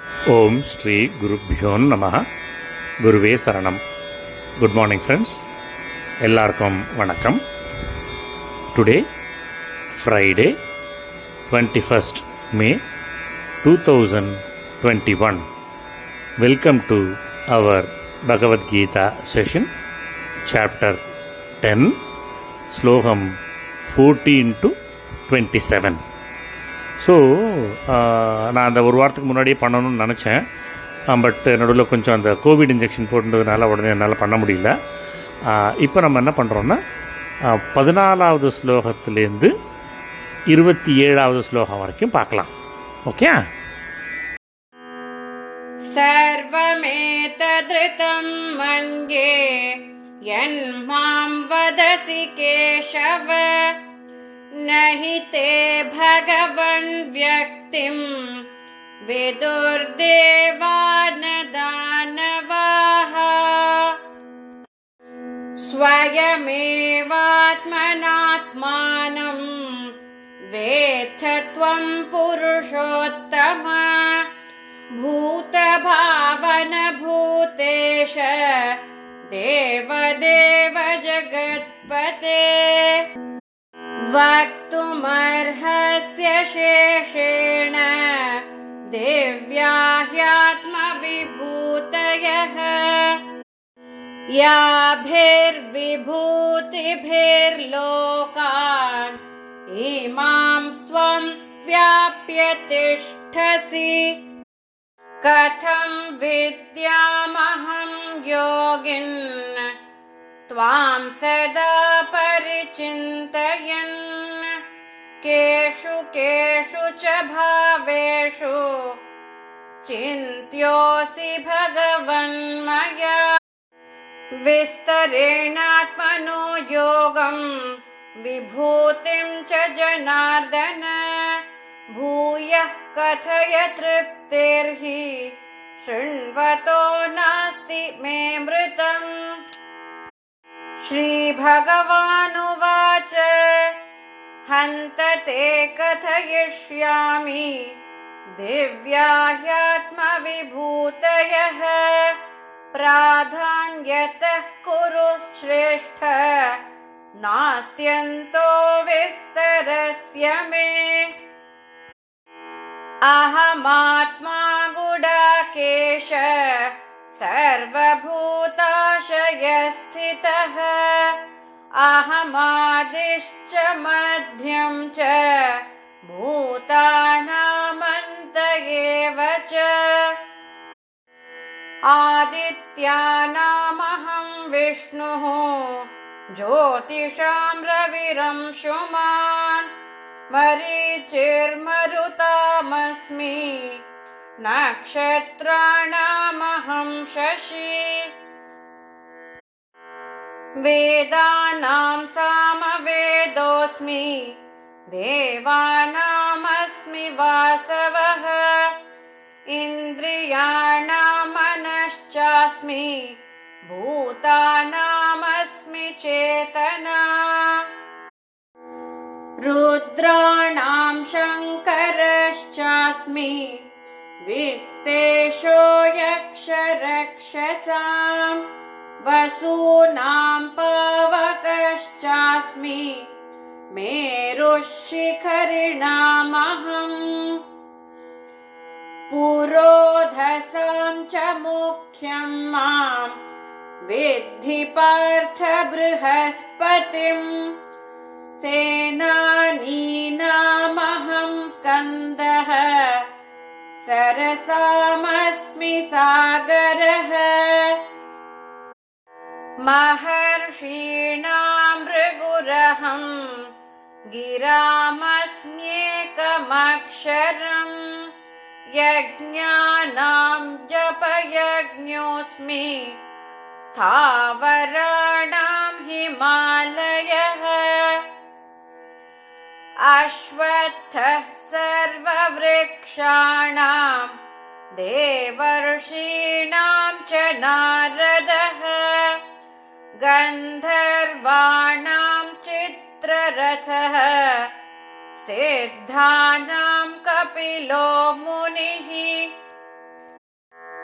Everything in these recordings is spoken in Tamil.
ஓம் ஸ்ரீ குருப்பியோ நம குருவே சரணம் குட் மார்னிங் ஃப்ரெண்ட்ஸ் எல்லாருக்கும் வணக்கம் today Friday twenty first May two thousand twenty one welcome to our Bhagavad Gita session chapter ten slokam fourteen to twenty seven so நான் அந்த ஒரு வாரத்துக்கு முன்னாடியே பண்ணணும்னு நினச்சேன் பட் நடுவில் கொஞ்சம் அந்த கோவிட் இன்ஜெக்ஷன் போட்டதுனால உடனே என்னால் பண்ண முடியல இப்போ நம்ம என்ன பண்ணுறோன்னா பதினாலாவது ஸ்லோகத்திலேருந்து இருபத்தி ஏழாவது ஸ்லோகம் வரைக்கும் பார்க்கலாம் ஓகே सर्वमेतदृतं मन्ये यन्मां वदसि केशव न हि ते भगवन् व्यक्तिं विदुर्देवान दानवाः स्वयमेवात्मनात्मानं वेत्थ त्वं पुरुषोत्तम भूतभावनभूतेश देवदेव जगत्पते वक्तुमर्हस्य शेषेण देव्या ह्यात्मविभूतयः याभिर्विभूतिभिर्लोकान् इमां स्वं व्याप्य तिष्ठसि कथं विद्यामहं योगिन् त्वां सदा परिचिन्तयन् केषु केषु च भावेषु चिन्त्योऽसि भगवन्मया विस्तरेणात्मनो योगं विभूतिं च जनार्दन भूयः कथय तृप्तिर्हि शृण्वतो नास्ति मे मृतम् श्रीभगवानुवाच हन्त ते कथयिष्यामि दिव्या ह्यात्मविभूतयः प्राधान्यतः कुरु श्रेष्ठ नास्त्यन्तो विस्तरस्य मे अहमात्मा गुडाकेश सर्वभूताशयस्थितः अहमादिश्च मध्यं च भूतानामन्त एव च आदित्यानामहं विष्णुः ज्योतिषां रविरंशुमान् मरीचिर्मरुतामस्मि नक्षत्राणामहं शशि वेदानां सामवेदोऽस्मि देवानामस्मि वासवः इन्द्रियाणां मनश्चास्मि भूतानामस्मि चेतना रुद्राणां शङ्करश्चास्मि वित्तेषो यक्षरक्षसां वसूनां पावकश्चास्मि मेरुः शिखरिणामहम् पुरोधसां च मुख्यं मां विद्धि पार्थ बृहस्पतिम् सेनानीनामहं स्कन्दः सरसामस्मि सागरः महर्षीणां भृगुरहं गिरामस्म्येकमक्षरम् यज्ञानां जपयज्ञोऽस्मि स्थावराणां हिमालयः अश्वत्थः सर्ववृक्षाणां देवर्षीणां च नारदः गन्धर्वाणां चित्ररथः सिद्धानां कपिलो मुनिः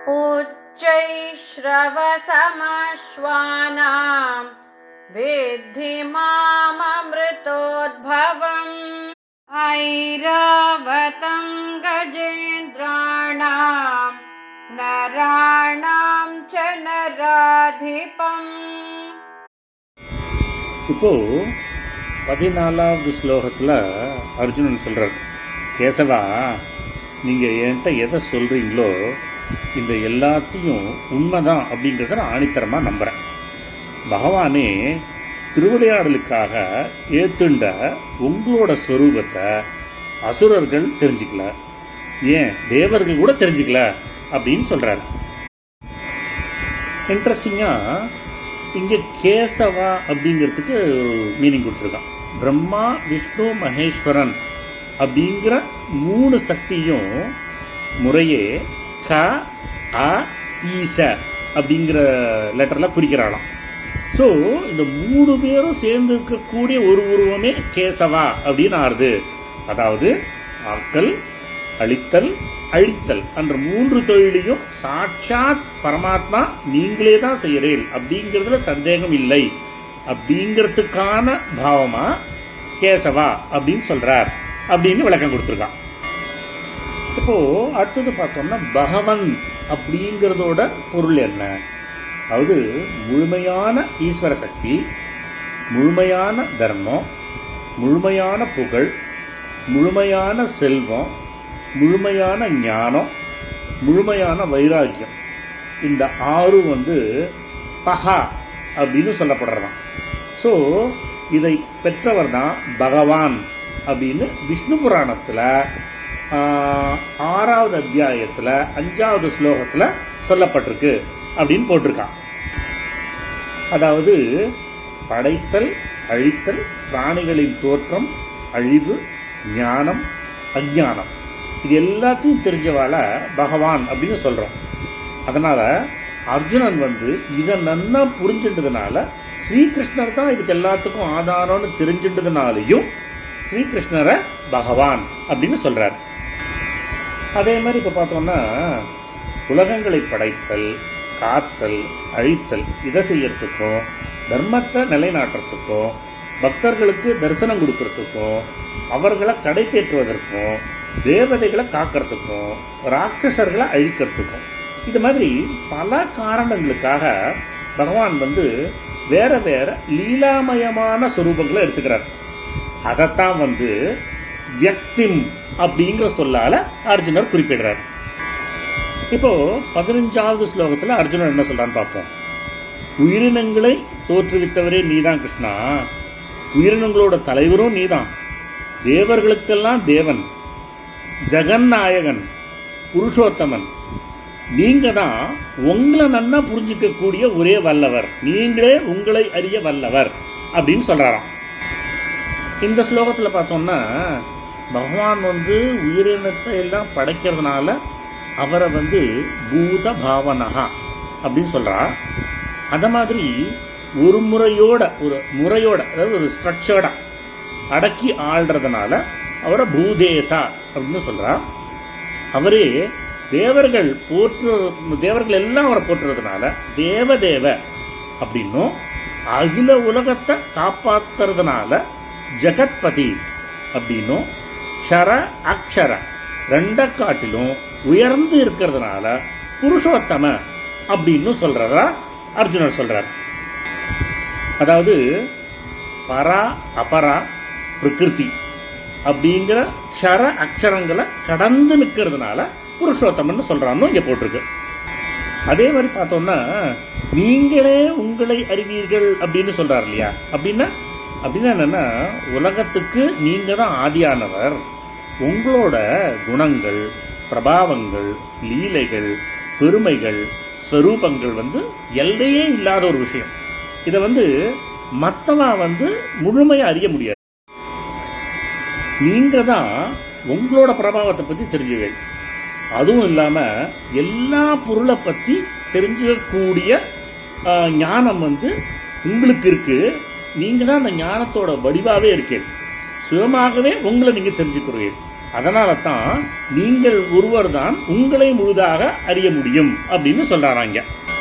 उच्चैश्रवसमश्वानां विद्धि माममृतोद्भवम् ऐरावतं गजेन्द्राणां नराणां च नराधिपम् இப்போ பதினாலாவது ஸ்லோகத்தில் அர்ஜுனன் சொல்றார் கேசவா நீங்கள் என்கிட்ட எதை சொல்கிறீங்களோ இந்த எல்லாத்தையும் உண்மைதான் அப்படிங்கிறத நான் ஆணித்தரமாக நம்புகிறேன் பகவானே திருவிளையாடலுக்காக ஏத்துண்ட உங்களோட ஸ்வரூபத்தை அசுரர்கள் தெரிஞ்சுக்கல ஏன் தேவர்கள் கூட தெரிஞ்சுக்கல அப்படின்னு சொல்றாரு இன்ட்ரெஸ்டிங்கா இங்க கேசவா அப்படிங்கிறதுக்கு மீனிங் கொடுத்துருக்கான் பிரம்மா விஷ்ணு மகேஸ்வரன் அப்படிங்கிற மூணு சக்தியும் முறையே க அ ஈச அப்படிங்கிற லெட்டர்ல குறிக்கிறாளாம் ஸோ இந்த மூணு பேரும் சேர்ந்து இருக்கக்கூடிய ஒரு உருவமே கேசவா அப்படின்னு ஆறுது அதாவது ஆக்கல் அழித்தல் அழித்தல் என்ற மூன்று தொழிலையும் சாட்சாத் பரமாத்மா நீங்களே தான் செய்யறேன் அப்படிங்கிறதுல சந்தேகம் இல்லை அப்படிங்கிறதுக்கான பாவமா கேசவா அப்படின்னு சொல்றார் அப்படின்னு விளக்கம் கொடுத்துருக்கான் இப்போ அடுத்தது பார்த்தோம்னா பகவன் அப்படிங்கிறதோட பொருள் என்ன அதாவது முழுமையான ஈஸ்வர சக்தி முழுமையான தர்மம் முழுமையான புகழ் முழுமையான செல்வம் முழுமையான ஞானம் முழுமையான வைராக்கியம் இந்த ஆறு வந்து பகா அப்படின்னு சொல்லப்படுறதாம் ஸோ இதை பெற்றவர் தான் பகவான் அப்படின்னு விஷ்ணு புராணத்தில் ஆறாவது அத்தியாயத்தில் அஞ்சாவது ஸ்லோகத்தில் சொல்லப்பட்டிருக்கு அப்படின்னு போட்டிருக்கான் அதாவது படைத்தல் அழித்தல் பிராணிகளின் தோற்றம் அழிவு ஞானம் அஞ்ஞானம் இது எல்லாத்தையும் தெரிஞ்சவாள பகவான் அப்படின்னு சொல்றோம் அதனால அர்ஜுனன் வந்து இதை நன்னா புரிஞ்சுட்டதுனால ஸ்ரீகிருஷ்ணர் தான் இதுக்கு எல்லாத்துக்கும் ஆதாரம்னு தெரிஞ்சுட்டதுனாலையும் ஸ்ரீகிருஷ்ணரை பகவான் அப்படின்னு சொல்றார் அதே மாதிரி இப்ப பார்த்தோம்னா உலகங்களை படைத்தல் காத்தல் அழித்தல் இதை செய்யறதுக்கும் தர்மத்தை நிலைநாட்டுறதுக்கும் பக்தர்களுக்கு தரிசனம் கொடுக்கறதுக்கும் அவர்களை கடை தேற்றுவதற்கும் தேவதைகளை காக்கிறதுக்கும் ராட்சசர்களை அழிக்கிறதுக்கும் இது மாதிரி பல காரணங்களுக்காக பகவான் வந்து வேற வேற லீலாமயமான சொரூபங்களை எடுத்துக்கிறார் அதைத்தான் வந்து வியக்திம் அப்படிங்கிற சொல்லால அர்ஜுனர் குறிப்பிடுறார் இப்போ பதினஞ்சாவது ஸ்லோகத்துல அர்ஜுனன் என்ன சொல்றான்னு பார்ப்போம் உயிரினங்களை தோற்றுவித்தவரே நீதான் கிருஷ்ணா உயிரினங்களோட தலைவரும் நீதான் தேவர்களுக்கெல்லாம் தேவன் ஜெகநாயகன் புருஷோத்தமன் நீங்க தான் உங்களை நன்னா புரிஞ்சுக்கக்கூடிய ஒரே வல்லவர் நீங்களே உங்களை அறிய வல்லவர் அப்படின்னு சொல்றாராம் இந்த ஸ்லோகத்துல பார்த்தோம்னா பகவான் வந்து உயிரினத்தை எல்லாம் படைக்கிறதுனால அவரை வந்து பூத பாவனகா அப்படின்னு சொல்றா அந்த மாதிரி ஒரு முறையோட ஒரு முறையோட அதாவது ஒரு ஸ்ட்ரக்சர்டா அடக்கி ஆள்றதுனால அவரை பூதேசா அப்படின்னு சொல்றா அவரே தேவர்கள் போற்று தேவர்கள் எல்லாம் அவரை போற்றுறதுனால தேவதேவ அப்படின்னும் அகில உலகத்தை காப்பாத்துறதுனால ஜெகத்பதி அப்படின்னும் க்ஷர அக்ஷர ரெண்ட காட்டிலும் உயர்ந்து இருக்கிறதுனால புருஷோத்தம அப்படின்னு சொல்றதா அர்ஜுனர் சொல்றார் அதாவது பரா அபரா பிரகிருதி அப்படிங்கிற க்ஷர அக்ஷரங்களை கடந்து நிற்கிறதுனால புருஷோத்தமன் சொல்றான்னு இங்க போட்டிருக்கு அதே மாதிரி பார்த்தோம்னா நீங்களே உங்களை அறிவீர்கள் அப்படின்னு சொல்றார் இல்லையா அப்படின்னா அப்படின்னா என்னன்னா உலகத்துக்கு நீங்க தான் ஆதியானவர் உங்களோட குணங்கள் பிரபாவங்கள் லீலைகள் பெருமைகள் ஸ்வரூபங்கள் வந்து எல்லையே இல்லாத ஒரு விஷயம் இதை வந்து மற்றவா வந்து முழுமையா அறிய முடியாது நீங்க தான் உங்களோட பிரபாவத்தை பத்தி தெரிஞ்சுவீங்க அதுவும் இல்லாம எல்லா பொருளை பத்தி தெரிஞ்சுக்கக்கூடிய ஆஹ், ஞானம் வந்து உங்களுக்கு இருக்கு நீங்க தான் அந்த ஞானத்தோட வடிவாவே இருக்கீங்க சுயமாகவே உங்களை நீங்க தெரிஞ்சுக்கிறீங்க அதனால தான் நீங்கள் ஒருவர் தான் உங்களை முழுதாக அறிய முடியும் அப்படின்னு சொல்றாராங்க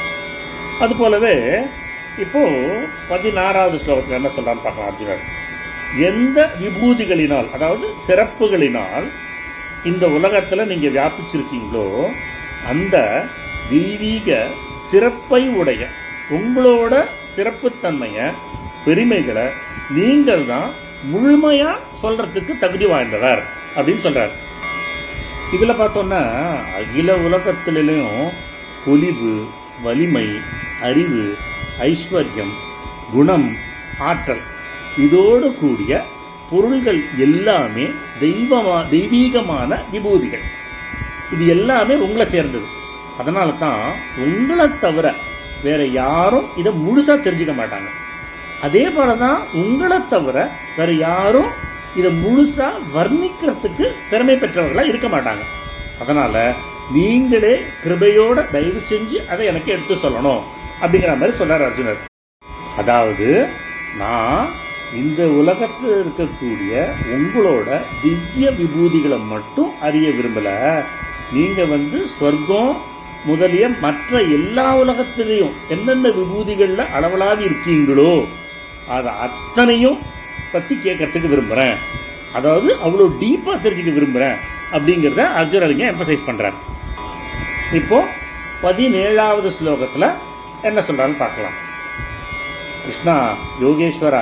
அது போலவே இப்போ பதினாறாவது ஸ்லோகத்தில் என்ன சொல்றான்னு பார்க்கலாம் அர்ஜுனர் எந்த விபூதிகளினால் அதாவது சிறப்புகளினால் இந்த உலகத்துல நீங்க வியாபிச்சிருக்கீங்களோ அந்த தெய்வீக சிறப்பை உடைய உங்களோட சிறப்புத்தன்மைய பெருமைகளை நீங்கள் தான் முழுமையா சொல்றதுக்கு தகுதி வாய்ந்தவர் அப்படின்னு சொல்றார் இதுல பார்த்தோம்னா அகில உலகத்திலும் பொலிவு வலிமை அறிவு ஐஸ்வர்யம் குணம் ஆற்றல் இதோடு கூடிய பொருள்கள் எல்லாமே தெய்வமா தெய்வீகமான விபூதிகள் இது எல்லாமே உங்களை சேர்ந்தது அதனால தான் உங்களை தவிர வேற யாரும் இதை முழுசா தெரிஞ்சுக்க மாட்டாங்க அதே போலதான் உங்களை தவிர வேற யாரும் இதை முழுசா வர்ணிக்கிறதுக்கு திறமை பெற்றவர்களா இருக்க மாட்டாங்க அதனால நீங்களே கிருபையோட தயவு செஞ்சு அதை எனக்கு எடுத்து சொல்லணும் அப்படிங்கிற மாதிரி சொல்றாரு அர்ஜுனர் அதாவது நான் இந்த உலகத்தில் இருக்கக்கூடிய உங்களோட திவ்ய விபூதிகளை மட்டும் அறிய விரும்பல நீங்க வந்து சொர்க்கம் முதலிய மற்ற எல்லா உலகத்திலையும் எந்தெந்த விபூதிகள்ல அளவலாவி இருக்கீங்களோ அது அத்தனையும் பத்தி கேட்கறதுக்கு விரும்புறேன் அதாவது அவ்வளோ டீப்பா தெரிஞ்சுக்க விரும்புறேன் அப்படிங்கிறத அர்ஜுனர் இங்க எம்பசைஸ் பண்றாரு இப்போ பதினேழாவது ஸ்லோகத்துல என்ன சொல்றான்னு பார்க்கலாம் கிருஷ்ணா யோகேஸ்வரா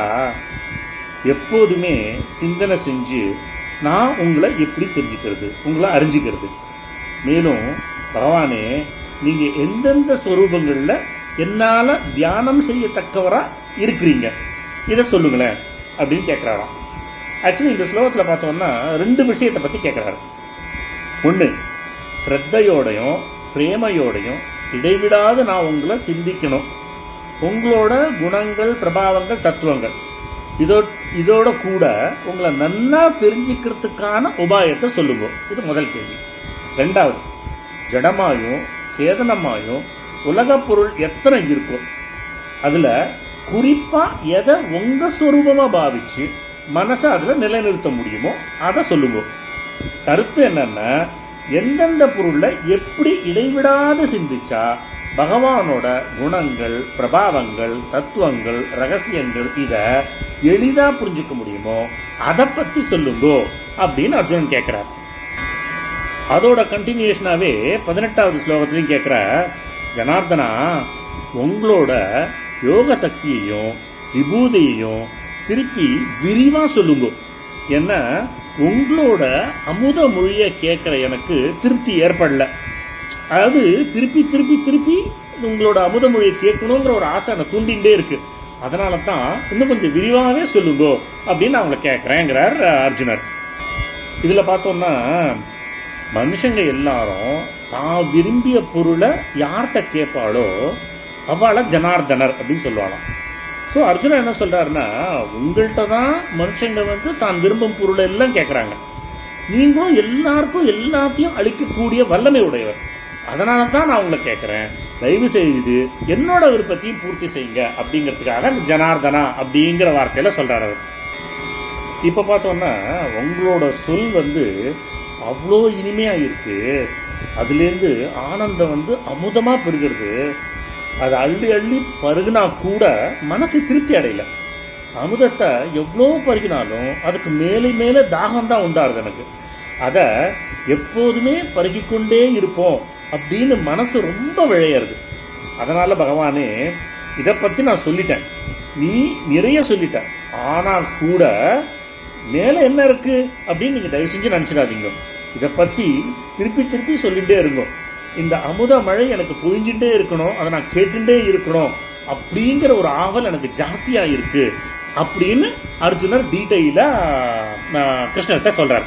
எப்போதுமே சிந்தனை செஞ்சு நான் உங்களை எப்படி தெரிஞ்சுக்கிறது உங்களை அறிஞ்சிக்கிறது மேலும் பகவானே நீங்க எந்தெந்த ஸ்வரூபங்கள்ல என்னால தியானம் செய்யத்தக்கவரா இருக்கிறீங்க இதை சொல்லுங்களேன் அப்படின்னு கேட்கிறாராம் ஆக்சுவலி இந்த ஸ்லோகத்தில் பார்த்தோம்னா ரெண்டு விஷயத்தை பத்தி கேட்கிறாரு ஒன்று ஸ்ரத்தையோடையும் பிரேமையோடையும் இடைவிடாது நான் உங்களை சிந்திக்கணும் உங்களோட குணங்கள் பிரபாவங்கள் தத்துவங்கள் இதோ இதோட கூட உங்களை நன்னா தெரிஞ்சுக்கிறதுக்கான உபாயத்தை சொல்லுங்க இது முதல் கேள்வி ரெண்டாவது ஜடமாயும் சேதனமாயும் உலகப் பொருள் எத்தனை இருக்கும் அதுல குறிப்பா எதை உங்க சொரூபமா பாவிச்சு மனசை அதுல நிலைநிறுத்த முடியுமோ அதை சொல்லுங்க கருத்து என்னன்னா எந்தெந்த பொருள்ல எப்படி இடைவிடாது சிந்திச்சா பகவானோட குணங்கள் பிரபாவங்கள் தத்துவங்கள் ரகசியங்கள் இத எளிதா புரிஞ்சுக்க முடியுமோ அதை பத்தி சொல்லுங்கோ அப்படின்னு அர்ஜுனன் கேட்கிறார் அதோட கண்டினியூஷனாவே பதினெட்டாவது ஸ்லோகத்திலையும் கேட்கிற ஜனார்தனா உங்களோட யோக சக்தியையும் விபூதியையும் திருப்பி விரிவா சொல்லுங்க என்ன உங்களோட அமுத மொழியை கேட்கிற எனக்கு திருப்தி ஏற்படல அதாவது திருப்பி திருப்பி திருப்பி உங்களோட அமுத மொழியை கேட்கணுங்கிற ஒரு ஆசை எனக்கு தூண்டிகிட்டே இருக்கு அதனால தான் இன்னும் கொஞ்சம் விரிவாகவே சொல்லுங்க அப்படின்னு நான் உங்களை கேட்குறேங்கிறார் அர்ஜுனர் இதுல பார்த்தோம்னா மனுஷங்க எல்லாரும் தான் விரும்பிய பொருளை யார்கிட்ட கேட்பாளோ அவளை ஜனார்தனர் அப்படின்னு சொல்லுவாளாம் ஸோ அர்ஜுனன் என்ன சொல்றாருன்னா உங்கள்கிட்ட தான் மனுஷங்க வந்து தான் விரும்பும் பொருளை எல்லாம் கேட்குறாங்க நீங்களும் எல்லாருக்கும் எல்லாத்தையும் அளிக்கக்கூடிய வல்லமை உடையவர் அதனால தான் நான் உங்களை கேட்குறேன் தயவு செய்து என்னோட விருப்பத்தையும் பூர்த்தி செய்யுங்க அப்படிங்கிறதுக்காக அந்த ஜனார்தனா அப்படிங்கிற வார்த்தையில சொல்றாரு அவர் இப்ப பார்த்தோம்னா உங்களோட சொல் வந்து அவ்வளோ இனிமையா இருக்கு அதுலேருந்து ஆனந்தம் வந்து அமுதமா பெருகிறது அது அள்ளி அள்ளி பருகுனா கூட மனசு திருப்தி அடையல அமுதத்தை எவ்வளோ பருகினாலும் அதுக்கு மேலே மேலே தாகம் தான் உண்டாருது எனக்கு அதை எப்போதுமே பருகிக்கொண்டே இருப்போம் அப்படின்னு மனசு ரொம்ப விழையிறது அதனால பகவானே இதை பத்தி நான் சொல்லிட்டேன் நீ நிறைய சொல்லிட்ட ஆனா கூட மேல என்ன இருக்கு அப்படின்னு நீங்க தயவு செஞ்சு நினைச்சிடாதீங்க இதை பத்தி திருப்பி திருப்பி சொல்லிட்டே இருங்க இந்த அமுத மழை எனக்கு பொழிஞ்சுட்டே இருக்கணும் அதை நான் கேட்டுட்டே இருக்கணும் அப்படிங்கிற ஒரு ஆவல் எனக்கு ஜாஸ்தியா இருக்கு அப்படின்னு அர்ஜுனர் டீட்டெயிலா கிருஷ்ணர்கிட்ட சொல்றார்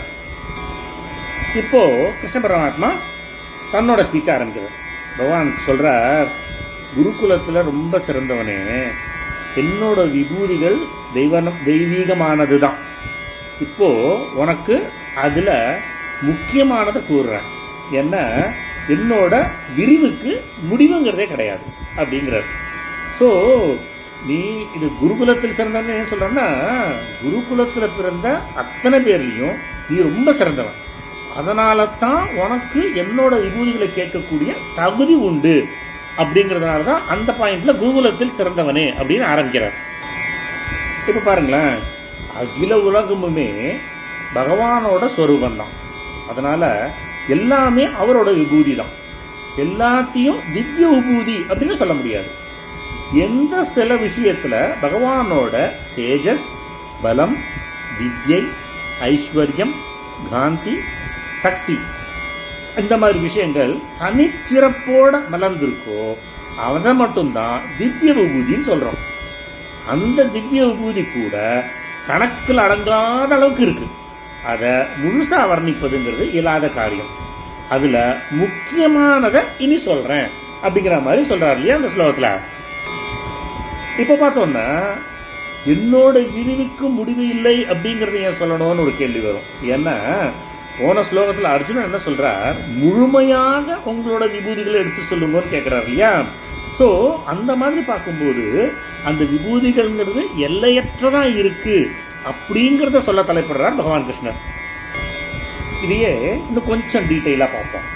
இப்போ கிருஷ்ண பரமாத்மா தன்னோட ஸ்பீச் ஆரம்பிக்கிறார் பகவான் சொல்றார் குருகுலத்துல ரொம்ப சிறந்தவனே என்னோட விபூதிகள் தெய்வ தெய்வீகமானது தான் இப்போ உனக்கு அதுல முக்கியமானதை கூறுறேன் என்ன என்னோட விரிவுக்கு முடிவுங்கிறதே கிடையாது அப்படிங்கிறார் ஸோ நீ இது குருகுலத்தில் சிறந்தவன் ஏன் சொல்றேன்னா குருகுலத்தில் பிறந்த அத்தனை பேர்லையும் நீ ரொம்ப சிறந்தவன் அதனால தான் உனக்கு என்னோட விபூதிகளை கேட்கக்கூடிய தகுதி உண்டு அப்படிங்கிறதுனால தான் அந்த பாயிண்ட்ல குருகுலத்தில் சிறந்தவனே அப்படின்னு ஆரம்பிக்கிறார் இப்ப பாருங்களேன் அகில உலகமுமே பகவானோட ஸ்வரூபம் தான் அதனால எல்லாமே அவரோட விபூதி தான் எல்லாத்தையும் திவ்ய விபூதி அப்படின்னு சொல்ல முடியாது எந்த சில விஷயத்துல பகவானோட தேஜஸ் பலம் வித்யை ஐஸ்வர்யம் காந்தி சக்தி இந்த மாதிரி விஷயங்கள் தனிச்சிறப்போட மலர்ந்திருக்கோ அதை மட்டும்தான் திவ்ய விபூதின்னு சொல்றோம் அந்த திவ்ய விபூதி கூட கணக்கில் அடங்காத அளவுக்கு இருக்கு அதை முழுசா வர்ணிப்பதுங்கிறது இயலாத காரியம் அதுல முக்கியமானதை இனி சொல்றேன் அப்படிங்கிற மாதிரி சொல்றாரு இல்லையா அந்த ஸ்லோகத்துல இப்ப பார்த்தோம்னா என்னோட விரிவுக்கு முடிவு இல்லை அப்படிங்கறத ஏன் சொல்லணும்னு ஒரு கேள்வி வரும் ஏன்னா போன ஸ்லோகத்துல அர்ஜுனன் என்ன சொல்றார் முழுமையாக உங்களோட விபூதிகளை எடுத்து சொல்லுங்கன்னு கேட்கிறார் இல்லையா சோ அந்த மாதிரி பார்க்கும்போது அந்த விபூதிகள்ங்கிறது எல்லையற்றதா இருக்கு அப்படிங்கறத சொல்ல தலைப்படுறார் பகவான் கிருஷ்ணர் இதையே இன்னும் கொஞ்சம் டீட்டெயிலா பார்ப்போம்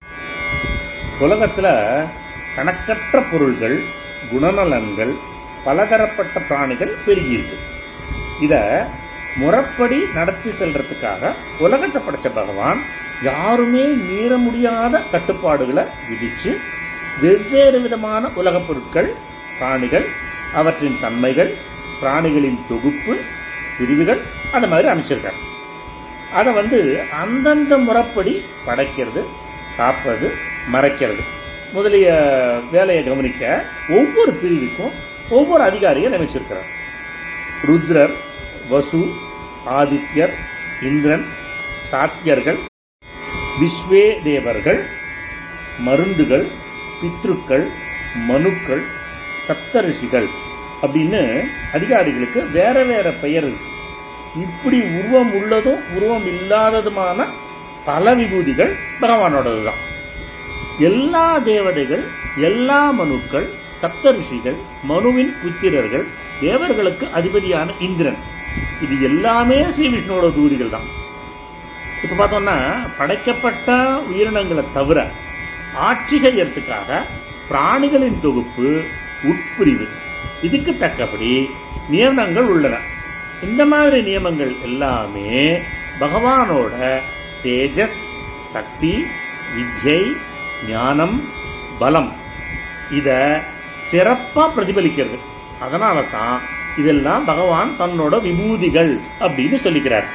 உலகத்துல கணக்கற்ற பொருள்கள் குணநலன்கள் பலதரப்பட்ட பிராணிகள் பெருகி இருக்கு இத முறைப்படி நடத்தி செல்றதுக்காக உலகத்தை படைச்ச பகவான் யாருமே மீற முடியாத கட்டுப்பாடுகளை விதிச்சு வெவ்வேறு விதமான உலகப் பொருட்கள் பிராணிகள் அவற்றின் தன்மைகள் பிராணிகளின் தொகுப்பு பிரிவுகள் அந்த மாதிரி அமைச்சிருக்காரு அதை வந்து அந்தந்த முறைப்படி படைக்கிறது காப்பது மறைக்கிறது முதலிய வேலையை கவனிக்க ஒவ்வொரு பிரிவுக்கும் ஒவ்வொரு அதிகாரியை நியமிச்சிருக்கிறார் ருத்ரர் வசு ஆதித்யர் இந்திரன் சாத்தியர்கள் விஸ்வே தேவர்கள் மருந்துகள் பித்ருக்கள் மனுக்கள் சப்தரிஷிகள் அப்படின்னு அதிகாரிகளுக்கு வேற வேற பெயர் இருக்கு இப்படி உருவம் உள்ளதும் உருவம் இல்லாததுமான பல விபூதிகள் பகவானோடது தான் எல்லா தேவதைகள் எல்லா மனுக்கள் சப்தரிஷிகள் மனுவின் புத்திரர்கள் தேவர்களுக்கு அதிபதியான இந்திரன் இது எல்லாமே ஸ்ரீ விஷ்ணுவோட தூதிகள் தான் இப்ப பார்த்தோம்னா படைக்கப்பட்ட உயிரினங்களை தவிர ஆட்சி செய்யறதுக்காக பிராணிகளின் தொகுப்பு உட்பிரிவு இதுக்கு தக்கபடி நியமனங்கள் உள்ளன இந்த மாதிரி நியமங்கள் எல்லாமே பகவானோட தேஜஸ் சக்தி வித்யை ஞானம் பலம் இத சிறப்பா பிரதிபலிக்கிறது அதனால தான் இதெல்லாம் பகவான் தன்னோட விபூதிகள் அப்படின்னு சொல்லிக்கிறார்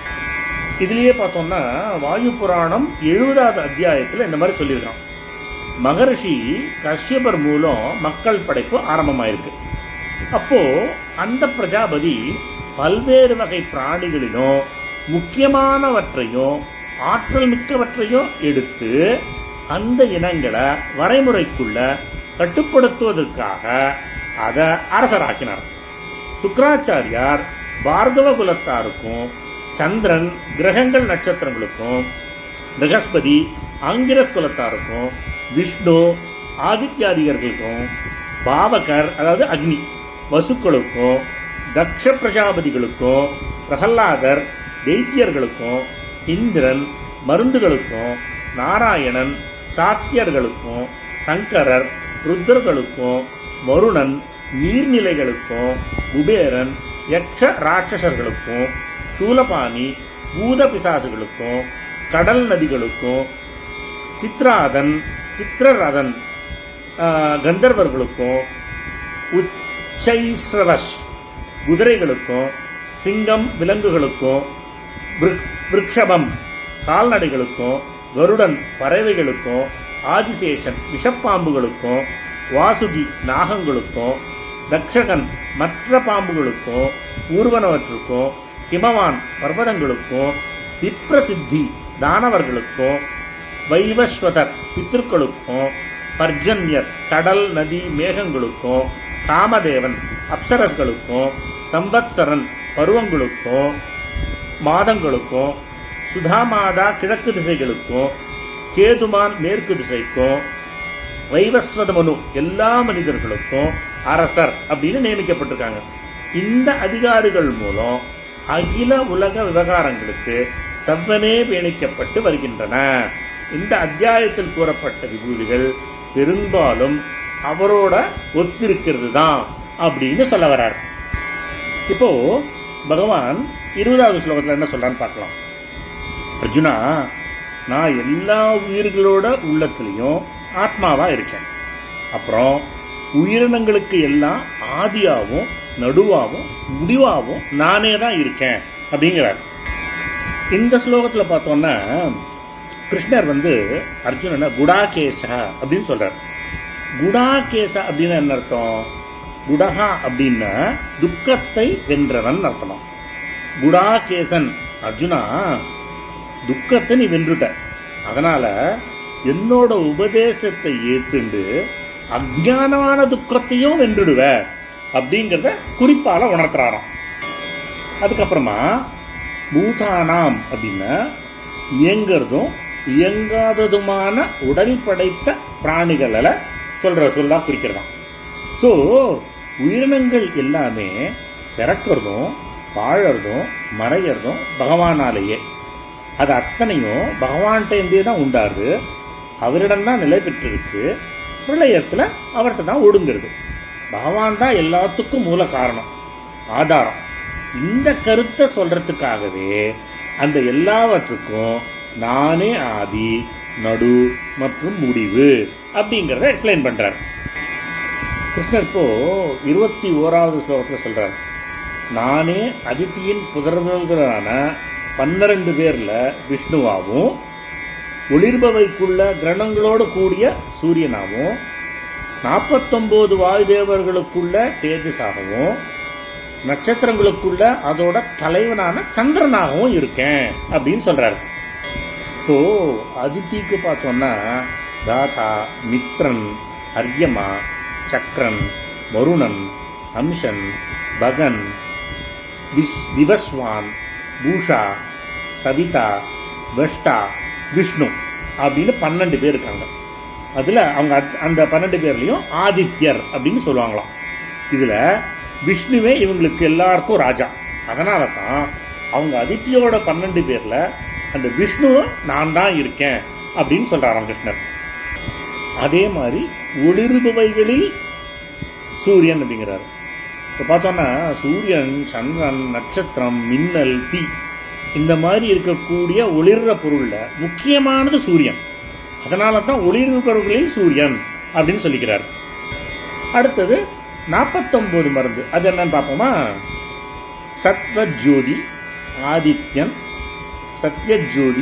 இதுலயே பார்த்தோம்னா வாயு புராணம் எழுபதாவது அத்தியாயத்துல இந்த மாதிரி சொல்லியிருக்கான் மகரிஷி கஷ்யபர் மூலம் மக்கள் படைப்பு ஆரம்பமாயிருக்கு அப்போ அந்த பிரஜாபதி பல்வேறு வகை பிராணிகளிலும் முக்கியமானவற்றையும் ஆற்றல் மிக்கவற்றையும் எடுத்து அந்த இனங்களை வரைமுறைக்குள்ள கட்டுப்படுத்துவதற்காக அதை அரசராக்கினார் சுக்கராச்சாரியார் பார்கவ குலத்தாருக்கும் சந்திரன் கிரகங்கள் நட்சத்திரங்களுக்கும் பிரகஸ்பதி ஆங்கிரஸ் குலத்தாருக்கும் விஷ்ணு ஆதித்யாதிகர்களுக்கும் பாவகர் அதாவது அக்னி வசுக்களுக்கும் தக்ஷ பிரஜாபதிகளுக்கும் பிரகல்லாதர் தைத்தியர்களுக்கும் இந்திரன் மருந்துகளுக்கும் நாராயணன் சாத்தியர்களுக்கும் சங்கரர் ருத்ரர்களுக்கும் வருணன் நீர்நிலைகளுக்கும் குபேரன் யக்ஷ ராட்சசர்களுக்கும் சூலபாணி பூத பிசாசுகளுக்கும் கடல் நதிகளுக்கும் சித்ராதன் சித்திரரதன் ஆஹ், கந்தர்வர்களுக்கும் உச்சைஸ்ரவஷ் குதிரைகளுக்கும் சிங்கம் விலங்குகளுக்கும் விருக்- விருக்ஷபம் கால்நடைகளுக்கும் கருடன் பறவைகளுக்கும் ஆதிசேஷன் விஷப்பாம்புகளுக்கும் வாசுகி நாகங்களுக்கும் தக்ஷகன் மற்ற பாம்புகளுக்கும் ஊர்வனவற்றுக்கும் ஹிமவான் பர்வதங்களுக்கும் விப்ரசித்தி தானவர்களுக்கும் வைவஸ்வதர் பித்ருக்களுக்கும் பர்ஜன்யர் கடல் நதி மேகங்களுக்கும் காமதேவன் அப்சரஸ்களுக்கும் சம்பத்சரன் பருவங்களுக்கும் மாதங்களுக்கும் சுதாமாதா கிழக்கு திசைகளுக்கும் கேதுமான் மேற்கு திசைக்கும் வைவஸ்வத மனு எல்லா மனிதர்களுக்கும் அரசர் அப்படின்னு நியமிக்கப்பட்டிருக்காங்க இந்த அதிகாரிகள் மூலம் அகில உலக விவகாரங்களுக்கு செவ்வனே பேணிக்கப்பட்டு வருகின்றன இந்த அத்தியாயத்தில் கூறப்பட்ட விபூதிகள் பெரும்பாலும் அவரோட ஒத்திருக்கிறது தான் அப்படின்னு சொல்ல வர்றார் இப்போ பகவான் இருபதாவது ஸ்லோகத்துல என்ன சொல்றான்னு பார்க்கலாம் அர்ஜுனா நான் எல்லா உயிர்களோட உள்ளத்திலையும் ஆத்மாவா இருக்கேன் அப்புறம் உயிரினங்களுக்கு எல்லாம் ஆதியாவும் நடுவாவும் முடிவாவும் நானே தான் இருக்கேன் அப்படிங்கிறார் இந்த ஸ்லோகத்துல பார்த்தோம்னா கிருஷ்ணர் வந்து அர்ஜுனனை குடாகேசா அப்படின்னு சொல்றார் குடாகேசா அப்படின்னு என்ன அர்த்தம் குடகா அப்படின்னா துக்கத்தை வென்றவன் அர்த்தமா குடாகேசன் அர்ஜுனா துக்கத்தை நீ வென்றுட்ட அதனால என்னோட உபதேசத்தை ஏத்துண்டு அஜானமான துக்கத்தையும் வென்றுடுவ அப்படிங்கிறத குறிப்பால உணர்த்துறாராம் அதுக்கப்புறமா பூதானாம் அப்படின்னா இயங்கிறதும் இயங்காததுமான உடல் படைத்த பிராணிகளை சொல்ற சொல்லா குறிக்கிறதாம் ஸோ உயிரினங்கள் எல்லாமே பிறக்கிறதும் வாழறதும் மறையறதும் பகவானாலேயே அது அத்தனையும் பகவான்கிட்டே தான் உண்டாரு அவரிடம் தான் நிலை பெற்றிருக்கு பிரளயத்தில் அவர்கிட்ட தான் ஒடுங்கிறது பகவான் தான் எல்லாத்துக்கும் மூல காரணம் ஆதாரம் இந்த கருத்தை சொல்றதுக்காகவே அந்த எல்லாவற்றுக்கும் நானே ஆதி நடு மற்றும் முடிவு அப்படிங்கிறத எக்ஸ்பிளைன் பண்றார் கிருஷ்ணர் இப்போ இருபத்தி ஓராவது ஸ்லோகத்தில் சொல்றார் நானே அதித்தியின் புதர்வர்களான பன்னிரண்டு பேர்ல விஷ்ணுவாவும் ஒளிர்பவைக்குள்ள கிரணங்களோடு கூடிய சூரியனாவும் நாற்பத்தொன்பது வாயுதேவர்களுக்குள்ள தேஜஸாகவும் நட்சத்திரங்களுக்குள்ள அதோட தலைவனான சந்திரனாகவும் இருக்கேன் அப்படின்னு சொல்றாரு இப்போ அதித்திக்கு பார்த்தோம்னா தாதா மித்ரன் அர்யமா சக்ரன் வருணன் அம்சன் பகன் விஸ் விவஸ்வான் பூஷா சவிதா வெஷ்டா விஷ்ணு அப்படின்னு பன்னெண்டு பேர் இருக்காங்க அதுல அவங்க அத்- அந்த பன்னெண்டு பேர்லயும் ஆதித்யர் அப்படின்னு சொல்லுவாங்களாம் இதுல விஷ்ணுவே இவங்களுக்கு எல்லாருக்கும் ராஜா அதனால தான் அவங்க அதித்தியோட பன்னெண்டு பேர்ல அந்த விஷ்ணு நான் தான் இருக்கேன் அப்படின்னு சொல்றாராம் கிருஷ்ணர் அதே மாதிரி ஒளிர்பவைகளில் சூரியன் அப்படிங்கிறாரு இப்போ பார்த்தோம்னா சூரியன் சந்திரன் நட்சத்திரம் மின்னல் தீ இந்த மாதிரி இருக்கக்கூடிய ஒளிர்ற பொருள்ல முக்கியமானது சூரியன் அதனால தான் ஒளிர்வு பொருள்களில் சூரியன் அப்படின்னு சொல்லிக்கிறார் அடுத்தது நாற்பத்தொன்பது மருந்து அது என்னன்னு பார்ப்போமா சத்வஜோதி ஆதித்யன் சத்யஜோதி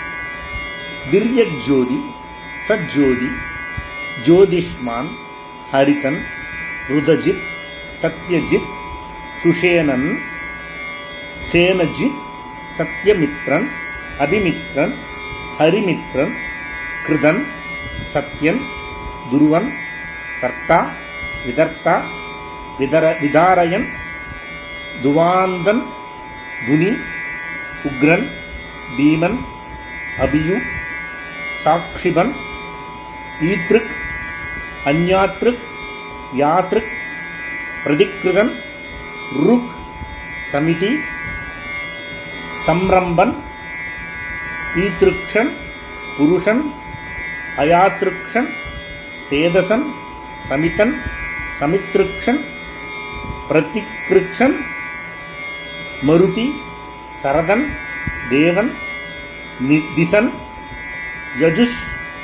திரியஜோதி சஜ்ஜோதி ஜோதிஷ்மான் ஹரிதன் ருதஜித் சத்யஜித் சுஷேனன் சேனஜித் சத்யமித்ரன் அபிமித்ரன் ஹரிமித்ரன் கிருதன் சத்யன் துருவன் கர்த்தா விதர்த்தா விதர விதாரயன் துவாந்தன் துனி உக்ரன் பீமன் அபியு சாக்ஷிபன் ஈத்ருக் அந்யாத்ருக் யாத்ருக் பிரதிகிருதன் ருக் சமிதி சம்ரம்பன் ஈத்ருக்ஷன் புருஷன் அயாத்ருக்ஷன் சேதசன் சமிதன் சமித்ருக்ஷன் பிரதிகிருக்ஷன் மருதி சரதன் தேவன் நி- திசன் யஜுஷ்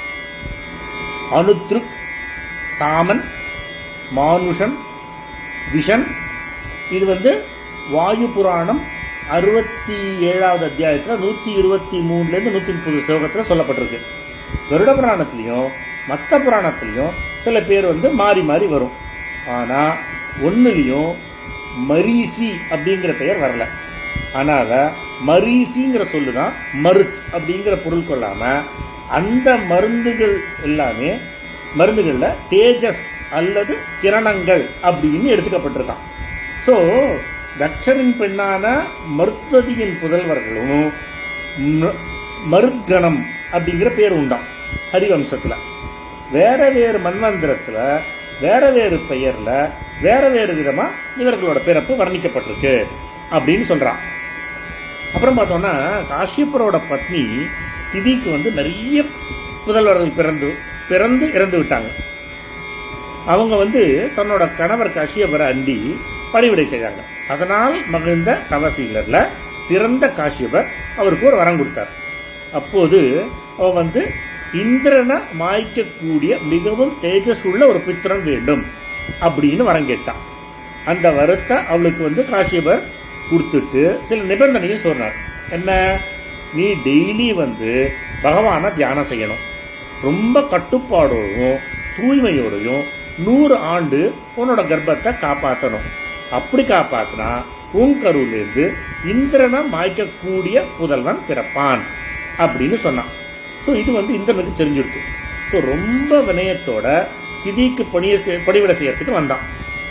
அனுத்ருக் சாமன் மானுஷன் விஷன் இது வந்து வாயு புராணம் அறுபத்தி ஏழாவது அத்தியாயத்தில் நூற்றி இருபத்தி மூணுலேருந்து நூற்றி முப்பது ஸ்லோகத்தில் சொல்லப்பட்டிருக்கு கருட புராணத்துலேயும் மற்ற புராணத்துலேயும் சில பேர் வந்து மாறி மாறி வரும் ஆனால் ஒன்றுலேயும் மரீசி அப்படிங்கிற பெயர் வரல ஆனால் மரீசிங்கிற சொல்லு தான் மருத் அப்படிங்கிற பொருள் கொள்ளாம அந்த மருந்துகள் எல்லாமே மருந்துகளில் தேஜஸ் அல்லது கிரணங்கள் அப்படின்னு எடுத்துக்கப்பட்டிருக்கான் ஸோ தட்சனின் பெண்ணான மருத்துவதியின் புதல்வர்களும் ம- மருத்கணம் அப்படிங்கிற பேர் உண்டாம் ஹரிவம்சத்துல வேற வேறு மன்வந்திரத்துல வேற வேறு பெயர்ல வேற வேறு விதமா இவர்களோட பிறப்பு வர்ணிக்கப்பட்டிருக்கு அப்படின்னு சொல்றான் அப்புறம் பார்த்தோம்னா காஷ்யப்பரோட பத்னி திதிக்கு வந்து நிறைய புதல்வர்கள் பிறந்து பிறந்து இறந்து விட்டாங்க அவங்க வந்து தன்னோட கணவர் காஷ்யபரை அண்டி பணிவிடை செய்தாங்க அதனால் மகிழ்ந்த தவசீலர்ல சிறந்த காஷ்யபர் அவருக்கு ஒரு வரம் கொடுத்தார் அப்போது அவ வந்து இந்திரனை மாய்க்கக்கூடிய மிகவும் தேஜஸ் உள்ள ஒரு புத்திரன் வேண்டும் அப்படின்னு வரம் கேட்டான் அந்த வரத்தை அவளுக்கு வந்து காஷ்யபர் கொடுத்துட்டு சில நிபந்தனையும் சொன்னார் என்ன நீ டெய்லி வந்து பகவானை தியானம் செய்யணும் ரொம்ப கட்டுப்பாடோடும் தூய்மையோடையும் நூறு ஆண்டு உன்னோட கர்ப்பத்தை காப்பாற்றணும் அப்படி காப்பாத்தினா உன் கருவிலேருந்து இந்திரனை மாய்க்கக்கூடிய புதல்வன் பிறப்பான் அப்படின்னு சொன்னான் ஸோ இது வந்து இந்திரனுக்கு தெரிஞ்சிடுது ஸோ ரொம்ப வினயத்தோட திதிக்கு பணியை செய்- பணிவிடை செய்யறதுக்கு வந்தான்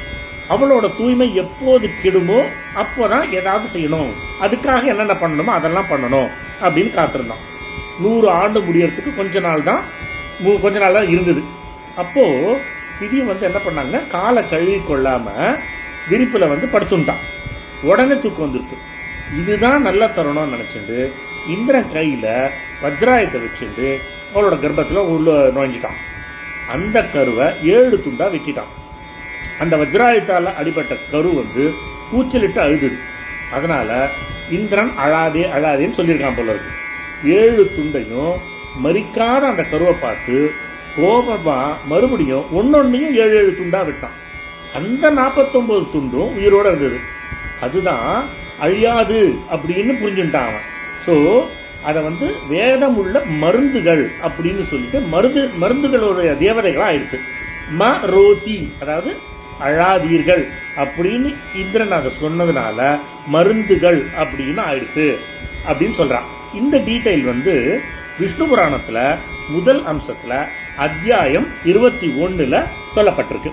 அவளோட தூய்மை எப்போது கெடுமோ அப்போதான் ஏதாவது செய்யணும் அதுக்காக என்னென்ன பண்ணணுமோ அதெல்லாம் பண்ணணும் அப்படின்னு காத்திருந்தான் நூறு ஆண்டு முடியறதுக்கு கொஞ்ச நாள் தான் மு- கொஞ்ச நாள் தான் இருந்தது அப்போ திதி வந்து என்ன பண்ணாங்க காலை கழுவி கொள்ளாம விரிப்புல வந்து படுத்துட்டான் உடனே தூக்கம் வந்துருச்சு இதுதான் நல்ல தருணம்னு நினைச்சிட்டு இந்திரன் கையில வஜ்ராயத்தை வச்சுட்டு அவளோட கர்ப்பத்துல உள்ள நுழைஞ்சிட்டான் அந்த கருவை ஏழு துண்டா வெட்டிட்டான் அந்த வஜ்ராயத்தால அடிபட்ட கரு வந்து கூச்சலிட்டு அழுதுது அதனால இந்திரன் அழாதே அழாதேன்னு சொல்லியிருக்கான் போல இருக்கு ஏழு துண்டையும் மறிக்காத அந்த கருவை பார்த்து கோபமா மறுபடியும் ஒன்னொன்னையும் ஏழு ஏழு துண்டா விட்டான் அந்த நாற்பத்தொன்பது துண்டும் உயிரோட இருந்தது அதுதான் அழியாது அப்படின்னு புரிஞ்சுட்டான் அவன் ஸோ அதை வந்து வேதம் உள்ள மருந்துகள் அப்படின்னு சொல்லிட்டு மருந்து மருந்துகளுடைய தேவதைகளா ஆயிடுச்சு ம ரோதி அதாவது அழாதீர்கள் அப்படின்னு இந்திரன் அதை சொன்னதுனால மருந்துகள் அப்படின்னு ஆயிடுச்சு அப்படின்னு சொல்றான் இந்த டீடைல் வந்து விஷ்ணு புராணத்துல முதல் அம்சத்துல அத்தியாயம் இருபத்தி ஒண்ணுல சொல்லப்பட்டிருக்கு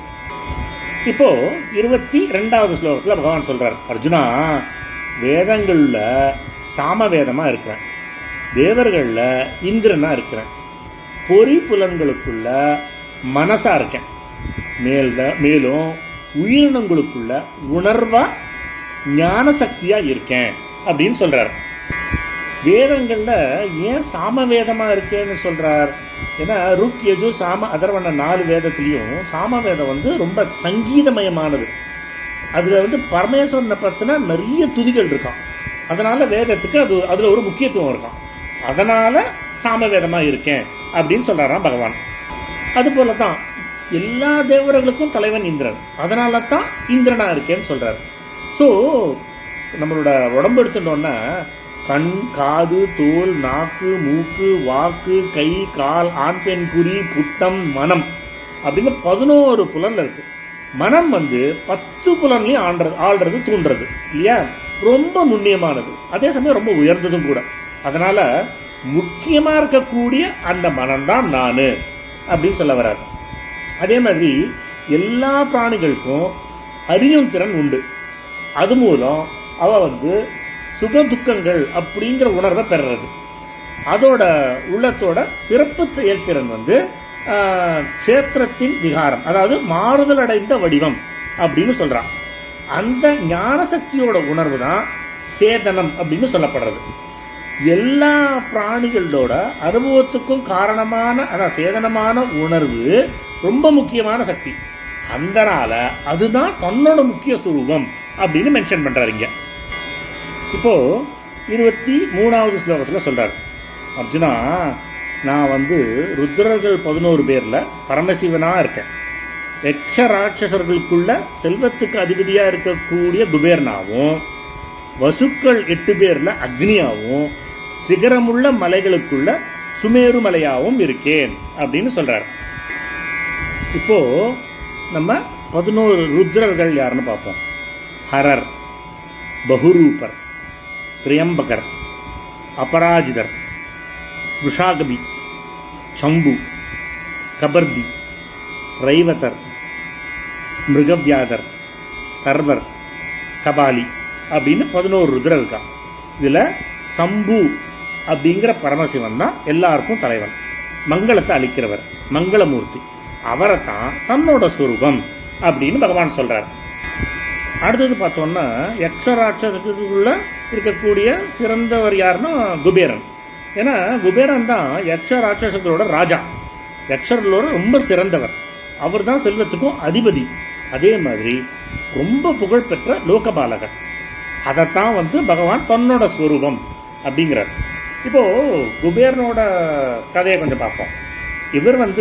இப்போ இருபத்தி ரெண்டாவது ஸ்லோகத்துல பகவான் சொல்றார் அர்ஜுனா வேதங்கள்ல சாம வேதமா இருக்கிறேன் தேவர்கள்ல இந்திரனா இருக்கிறேன் பொறி புலன்களுக்குள்ள மனசா இருக்கேன் மேல் மேலும் உயிரினங்களுக்குள்ள உணர்வா ஞான சக்தியா இருக்கேன் அப்படின்னு சொல்றார் வேதங்கள்ல ஏன் சாம வேதமா இருக்கேன்னு சொல்றார் ஏன்னா ருக் யஜு சாம அதர்வன நாலு வேதத்திலையும் சாம வேதம் வந்து ரொம்ப சங்கீதமயமானது அதுல வந்து பரமேஸ்வரனை பத்தின நிறைய துதிகள் இருக்கான் அதனால வேதத்துக்கு அது அதுல ஒரு முக்கியத்துவம் இருக்கான் அதனால சாம வேதமா இருக்கேன் அப்படின்னு சொல்றாராம் பகவான் அது போல தான் எல்லா தேவர்களுக்கும் தலைவன் இந்திரன் அதனால தான் இந்திரனா இருக்கேன்னு சொல்றாரு ஸோ நம்மளோட உடம்பு எடுத்துட்டோம்னா கண் காது தோல் நாக்கு மூக்கு வாக்கு கை கால் ஆண் பெண் குறி புட்டம் மனம் அப்படின்னு பதினோரு புலன்ல இருக்கு மனம் வந்து பத்து புலன்லையும் ஆள்றது ஆள்றது தூண்டுறது இல்லையா ரொம்ப நுண்ணியமானது அதே சமயம் ரொம்ப உயர்ந்ததும் கூட அதனால முக்கியமா இருக்கக்கூடிய அந்த மனம்தான் நானு அப்படின்னு சொல்ல வராது அதே மாதிரி எல்லா பிராணிகளுக்கும் அறியும் திறன் உண்டு அது மூலம் அவ வந்து சுக துக்கங்கள் அப்படிங்கிற உணர்வை பெறுறது அதோட உள்ளத்தோட சிறப்பு செயல்திறன் வந்து ஆஹ், க்ஷேத்திரத்தின் விகாரம் அதாவது மாறுதல் அடைந்த வடிவம் அப்படின்னு சொல்றான் அந்த ஞான சக்தியோட உணர்வு தான் சேதனம் அப்படின்னு சொல்லப்படுறது எல்லா பிராணிகளோட அனுபவத்துக்கும் காரணமான அதான் சேதனமான உணர்வு ரொம்ப முக்கியமான சக்தி அதனால அதுதான் தன்னோட முக்கிய சுரூபம் அப்படின்னு மென்ஷன் பண்றாரு இங்க இப்போ இருபத்தி மூணாவது ஸ்லோகத்துல சொல்றாரு அர்ஜுனா நான் வந்து ருத்ரர்கள் பதினோரு பேர்ல பரமசிவனா இருக்கேன் யக்ஷ ராட்சசர்களுக்குள்ள செல்வத்துக்கு அதிபதியா இருக்கக்கூடிய குபேர்னாவும் வசுக்கள் எட்டு பேர்ல அக்னியாவும் சிகரமுள்ள மலைகளுக்குள்ள சுமேரு மலையாவும் இருக்கேன் அப்படின்னு சொல்றாரு இப்போ நம்ம பதினோரு ருத்ரர்கள் யாருன்னு பார்ப்போம் ஹரர் பகுரூபர் திரியம்பகர் அபராஜிதர் விஷாகபி சம்பு கபர்தி ரைவதர் மிருகவியாதர் சர்வர் கபாலி அப்படின்னு பதினோரு ருத்ரர் இருக்கான் இதுல சம்பு அப்படிங்கிற பரமசிவன் தான் எல்லாருக்கும் தலைவன் மங்களத்தை அளிக்கிறவர் மங்களமூர்த்தி அவரை தான் தன்னோட சுரூபம் அப்படின்னு பகவான் சொல்றார் அடுத்தது பார்த்தோம்னா யக்ஷராட்சத்துக்குள்ள இருக்கக்கூடிய சிறந்தவர் யாருன்னா குபேரன் ஏன்னா குபேரன் தான் யக்ஷ ராட்சசங்களோட ராஜா யக்ஷர்களோட ரொம்ப சிறந்தவர் அவர் தான் செல்வத்துக்கும் அதிபதி அதே மாதிரி ரொம்ப புகழ்பெற்ற லோகபாலகர் அதைத்தான் வந்து பகவான் தன்னோட ஸ்வரூபம் அப்படிங்கிறார் இப்போ குபேரனோட கதையை கொஞ்சம் பார்ப்போம் இவர் வந்து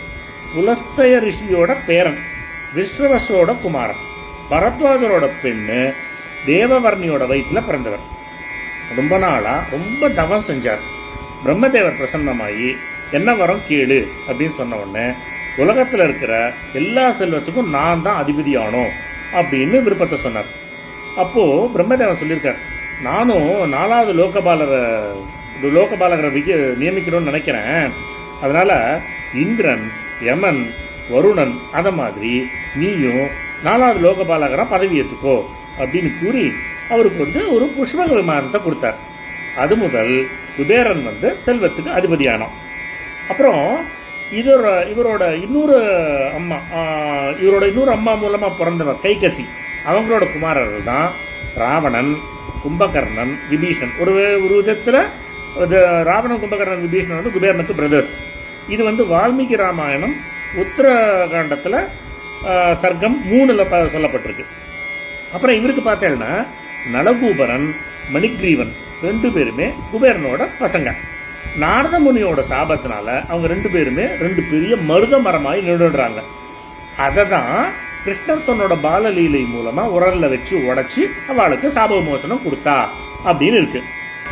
புலஸ்தய ரிஷியோட பேரன் விஸ்வவசோட குமாரன் பரத்வாஜரோட பெண்ணு தேவவர்ணியோட வயிற்றுல பிறந்தவர் ரொம்ப நாளா ரொம்ப தவம் செஞ்சார் பிரம்மதேவர் பிரசன்னமாயி என்ன வரம் கேளு அப்படின்னு சொன்ன உடனே உலகத்துல இருக்கிற எல்லா செல்வத்துக்கும் நான் தான் அதிபதியானோம் அப்படின்னு விருப்பத்தை சொன்னார் அப்போ பிரம்மதேவன் சொல்லியிருக்கார் நானும் நாலாவது லோகபாலரை லோகபாலகரை விக்க நியமிக்கணும்னு நினைக்கிறேன் அதனால இந்திரன் யமன் வருணன் அத மாதிரி நீயும் நாலாவது லோகபாலகரா பதவி ஏற்றுக்கோ அப்படின்னு கூறி அவருக்கு வந்து ஒரு புஷ்பக விமானத்தை கொடுத்தார் அது முதல் குபேரன் வந்து செல்வத்துக்கு அதிபதியானான் அப்புறம் இதோட இவரோட இன்னொரு அம்மா ஆஹ், இவரோட இன்னொரு அம்மா மூலமா பிறந்தவர் கைகசி அவங்களோட குமாரர்கள் தான் ராவணன் கும்பகர்ணன் விபீஷணன் ஒரு ஒரு விதத்துல இது ராவணன் கும்பகர்ணன் விபீஷணன் வந்து குபேரனுக்கு பிரதர்ஸ் இது வந்து வால்மீகி ராமாயணம் உத்தரகாண்டத்துல ஆஹ், சர்க்கம் மூணுல ப- சொல்லப்பட்டிருக்கு அப்புறம் இவருக்கு பார்த்தேன்னா நலகூபரன் மணிக்ரீவன் ரெண்டு பேருமே குபேரனோட பசங்க நாரத முனியோட சாபத்தினால அவங்க ரெண்டு பேருமே ரெண்டு பெரிய மருத மரமாய் நின்றுடுறாங்க அதை தான் கிருஷ்ணர் தன்னோட பாலலீலை மூலமா உரல்ல வச்சு உடைச்சு அவளுக்கு சாப விமோசனம் கொடுத்தா அப்படின்னு இருக்கு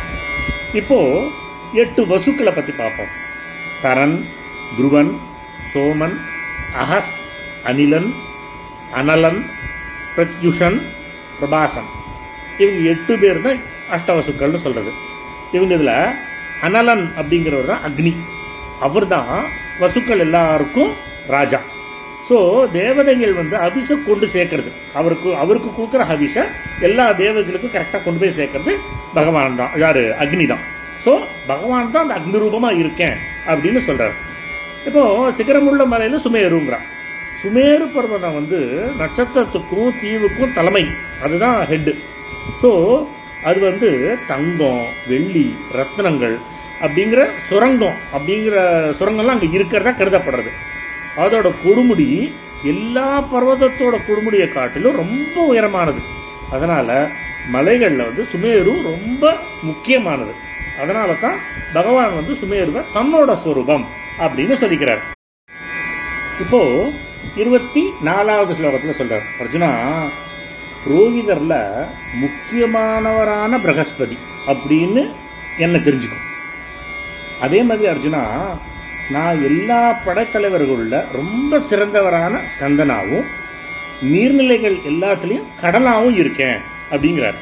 இப்போ எட்டு வசுக்களை பத்தி பார்ப்போம் தரன் துருவன் சோமன் அஹஸ் அனிலன் அனலன் பிரத்யுஷன் பிரபாசன் இவங்க எட்டு பேர் தான் அஷ்டவசுக்கள்னு சொல்றது இவங்க இதுல அனலன் அப்படிங்கிறவர் தான் அக்னி அவர் தான் வசுக்கள் எல்லாருக்கும் ராஜா ஸோ தேவதைகள் வந்து அபிஷ கொண்டு சேர்க்கறது அவருக்கு அவருக்கு கொடுக்குற அபிஷ எல்லா தேவதைகளுக்கும் கரெக்டாக கொண்டு போய் சேர்க்கறது பகவான் தான் யாரு அக்னி தான் ஸோ பகவான் தான் அந்த அக்னி ரூபமா இருக்கேன் அப்படின்னு சொல்றாரு இப்போ சிகரமுள்ள மலையில சுமேருங்கிறான் சுமேரு பர்வதம் வந்து நட்சத்திரத்துக்கும் தீவுக்கும் தலைமை அதுதான் ஹெட்டு ஸோ அது வந்து தங்கம் வெள்ளி ரத்னங்கள் அப்படிங்கிற சுரங்கம் அப்படிங்கிற சுரங்கம்லாம் அங்கே இருக்கிறதா கருதப்படுறது அதோட கொடுமுடி எல்லா பர்வதத்தோட கொடுமுடியை காட்டிலும் ரொம்ப உயரமானது அதனால மலைகளில் வந்து சுமேரு ரொம்ப முக்கியமானது அதனால தான் பகவான் வந்து சுமேருவை தன்னோட ஸ்வரூபம் அப்படின்னு சொல்லிக்கிறார் இப்போ இருபத்தி நாலாவது ஸ்லோகத்துல சொல்றார் அர்ஜுனா புரோகிதர்ல முக்கியமானவரான பிரகஸ்பதி அப்படின்னு என்ன தெரிஞ்சுக்கும் அதே மாதிரி அர்ஜுனா நான் எல்லா படைத்தலைவர்களுள்ள ரொம்ப சிறந்தவரான ஸ்கந்தனாவும் நீர்நிலைகள் எல்லாத்துலேயும் கடலாவும் இருக்கேன் அப்படிங்கிறார்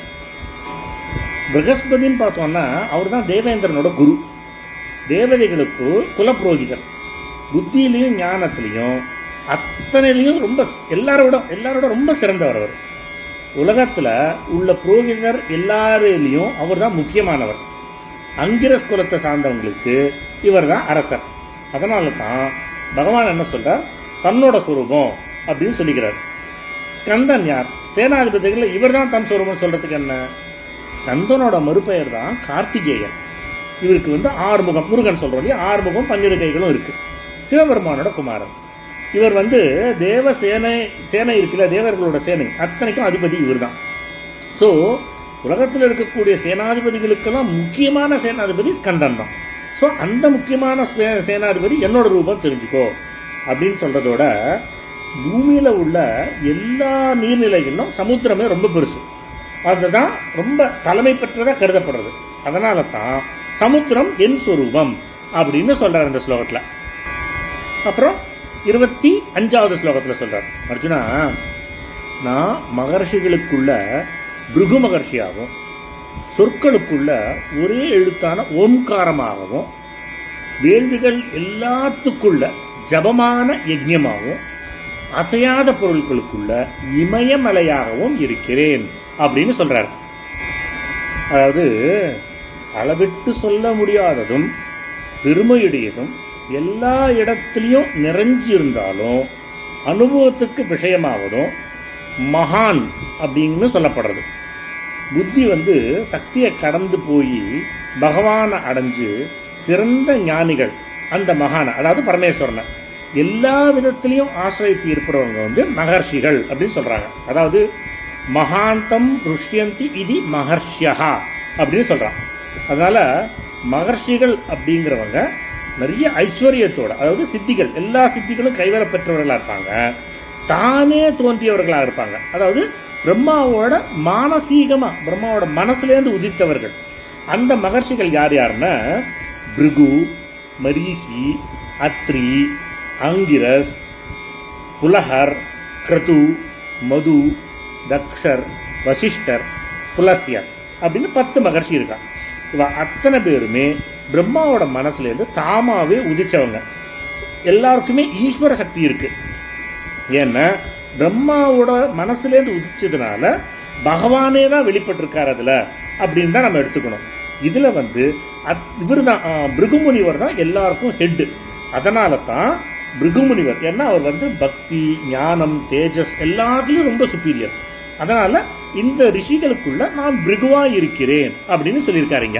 பிரகஸ்பதின்னு பார்த்தோம்னா அவர் தான் தேவேந்திரனோட குரு தேவதைகளுக்கு குலப்புரோகிதர் புத்தியிலையும் ஞானத்திலையும் அத்தனையிலையும் ரொம்ப எல்லாரோட எல்லாரோட ரொம்ப சிறந்தவர் அவர் உலகத்துல உள்ள புரோகிதர் எல்லாரிலையும் அவர் தான் முக்கியமானவர் அங்கிரஸ் குலத்தை சார்ந்தவங்களுக்கு இவர் தான் அரசர் அதனால தான் பகவான் என்ன சொல்றார் தன்னோட சுரூபம் அப்படின்னு சொல்லிக்கிறார் ஸ்கந்தன் யார் சேனாதிபதிகள் இவர் தான் தன் சுரூபம் சொல்றதுக்கு என்ன ஸ்கந்தனோட மறுபெயர் தான் கார்த்திகேயன் இவருக்கு வந்து ஆறுமுகம் முருகன் சொல்றோம் இல்லையா ஆறுமுகம் பன்னிரு கைகளும் இருக்கு சிவபெருமானோட குமாரன் இவர் வந்து தேவ சேனை சேனை இருக்குல்ல தேவர்களோட சேனை அத்தனைக்கும் அதிபதி இவர் தான் ஸோ உலகத்தில் இருக்கக்கூடிய சேனாதிபதிகளுக்கெல்லாம் முக்கியமான சேனாதிபதி ஸ்கந்தன் தான் ஸோ அந்த முக்கியமான சே- சேனாதிபதி என்னோட ரூபம் தெரிஞ்சுக்கோ அப்படின்னு சொல்றதோட பூமியில உள்ள எல்லா நீர்நிலைகளிலும் சமுத்திரமே ரொம்ப பெருசு அதுதான் ரொம்ப தலைமை பெற்றதா கருதப்படுறது அதனால தான் சமுத்திரம் என் சொரூபம் அப்படின்னு சொல்றார் இந்த ஸ்லோகத்துல அப்புறம் இருபத்தி அஞ்சாவது ஸ்லோகத்துல சொல்றார் அர்ஜுனா நான் மகர்ஷிகளுக்குள்ள பிருகு மகர்ஷியாகவும் சொற்களுக்குள்ள ஒரே எழுத்தான ஓம்காரமாகவும் வேள்விகள் எல்லாத்துக்குள்ள ஜபமான யஜ்யமாகவும் அசையாத பொருட்களுக்குள்ள இமயமலையாகவும் இருக்கிறேன் அப்படின்னு சொல்றார் அதாவது அளவிட்டு சொல்ல முடியாததும் பெருமையுடையதும் எல்லா இடத்துலையும் நிறைஞ்சிருந்தாலும் அனுபவத்துக்கு விஷயமாவதும் மகான் அப்படின்னு சொல்லப்படுறது புத்தி வந்து சக்தியை கடந்து போய் பகவானை அடைஞ்சு சிறந்த ஞானிகள் அந்த மகான அதாவது பரமேஸ்வரனை எல்லா விதத்திலையும் ஆசிரியத்து இருப்பவங்க வந்து மகர்ஷிகள் அப்படின்னு சொல்றாங்க அதாவது மகாந்தம் ருஷ்யந்தி இது மகர்ஷியா அப்படின்னு சொல்றான் அதனால மகர்ஷிகள் அப்படிங்கிறவங்க நிறைய ஐஸ்வர்யத்தோட அதாவது சித்திகள் எல்லா சித்திகளும் கைவர பெற்றவர்களா இருப்பாங்க தானே தோன்றியவர்களா இருப்பாங்க அதாவது பிரம்மாவோட மானசீகமா பிரம்மாவோட மனசுலேருந்து உதித்தவர்கள் அந்த மகர்ஷிகள் யார் யாருன்னா பிருகு மரீசி அத்ரி அங்கிரஸ் புலஹர் கிருது மது தக்ஷர் வசிஷ்டர் புலஸ்தியர் அப்படின்னு பத்து மகர்ஷி இருக்கா இவ அத்தனை பேருமே பிரம்மாவோட மனசுல இருந்து தாமாவே உதிச்சவங்க எல்லாருக்குமே ஈஸ்வர சக்தி இருக்கு ஏன்னா பிரம்மாவோட மனசுலேருந்து உதிச்சதுனால பகவானே தான் வெளிப்பட்டிருக்காரு அதுல அப்படின்னு தான் நம்ம எடுத்துக்கணும் இதுல வந்து இவர் தான் பிருகுமுனிவர் தான் எல்லாருக்கும் ஹெட் அதனால தான் பிருகுமுனிவர் ஏன்னா அவர் வந்து பக்தி ஞானம் தேஜஸ் எல்லாத்துலயும் ரொம்ப சுப்பீரியர் அதனால இந்த ரிஷிகளுக்குள்ள நான் பிருகுவா இருக்கிறேன் அப்படின்னு சொல்லியிருக்காருங்க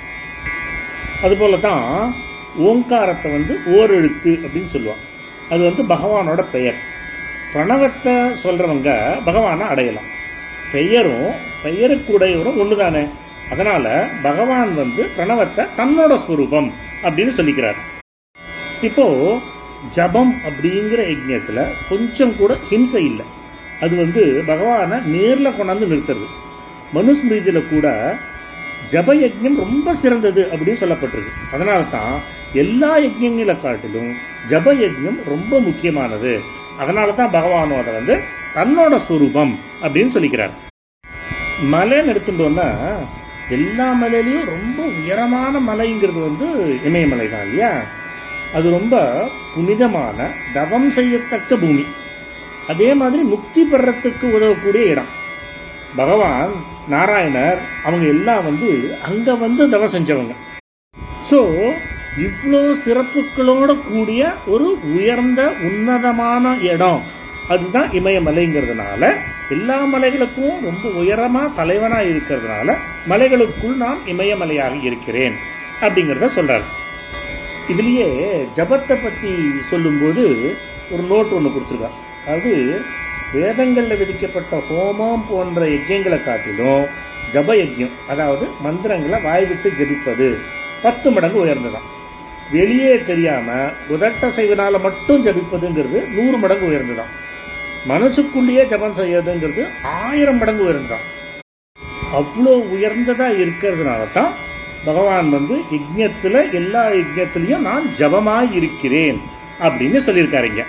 அதுபோல தான் ஓங்காரத்தை வந்து ஓரெழுத்து அப்படின்னு சொல்லுவான் அது வந்து பகவானோட பெயர் பிரணவத்தை சொல்றவங்க பகவானை அடையலாம் பெயரும் பெயருக்குடையவரும் ஒன்று தானே அதனால பகவான் வந்து பிரணவத்தை தன்னோட ஸ்வரூபம் அப்படின்னு சொல்லிக்கிறார் இப்போ ஜபம் அப்படிங்கிற யஜ்ஞத்துல கொஞ்சம் கூட ஹிம்சை இல்லை அது வந்து பகவானை நேர்ல கொண்டாந்து நிறுத்துறது மனுஸ்மிருதியில கூட ஜப யஜ்ஞம் ரொம்ப சிறந்தது அப்படின்னு சொல்லப்பட்டிருக்கு அதனால தான் எல்லா யஜ்ஞங்களை காட்டிலும் ஜப யஜ்ஞம் ரொம்ப முக்கியமானது அதனால தான் பகவானோட வந்து தன்னோட ஸ்வரூபம் அப்படின்னு சொல்லிக்கிறார் மலைன்னு எடுத்துட்டோம்னா எல்லா மலையிலையும் ரொம்ப உயரமான மலைங்கிறது வந்து இமயமலை தான் இல்லையா அது ரொம்ப புனிதமான தவம் செய்யத்தக்க பூமி அதே மாதிரி முக்தி பெறத்துக்கு உதவக்கூடிய இடம் பகவான் நாராயணர் அவங்க எல்லாம் வந்து அங்க வந்து தவம் செஞ்சவங்க ஸோ இவ்வளோ சிறப்புகளோட கூடிய ஒரு உயர்ந்த உன்னதமான இடம் அதுதான் இமயமலைங்கிறதுனால எல்லா மலைகளுக்கும் ரொம்ப உயரமா தலைவனா இருக்கிறதுனால மலைகளுக்குள் நான் இமயமலையாக இருக்கிறேன் அப்படிங்கிறத சொல்றாரு இதுலயே ஜபத்தை பத்தி சொல்லும்போது ஒரு நோட் ஒன்று கொடுத்துருக்கா அதாவது வேதங்கள்ல விதிக்கப்பட்ட ஹோமம் போன்ற யஜ்யங்களை காட்டிலும் ஜப யஜ்யம் அதாவது மந்திரங்களை வாய் விட்டு ஜபிப்பது பத்து மடங்கு உயர்ந்ததாம் வெளியே தெரியாம உதட்ட செய்வனால மட்டும் ஜபிப்பதுங்கிறது நூறு மடங்கு உயர்ந்ததாம் மனசுக்குள்ளேயே ஜபம் செய்யறதுங்கிறது ஆயிரம் மடங்கு உயர்ந்ததாம் அவ்வளோ உயர்ந்ததா இருக்கிறதுனால தான் பகவான் வந்து யஜ்யத்துல எல்லா யஜ்யத்திலையும் நான் ஜபமாய் இருக்கிறேன் அப்படின்னு சொல்லியிருக்காருங்க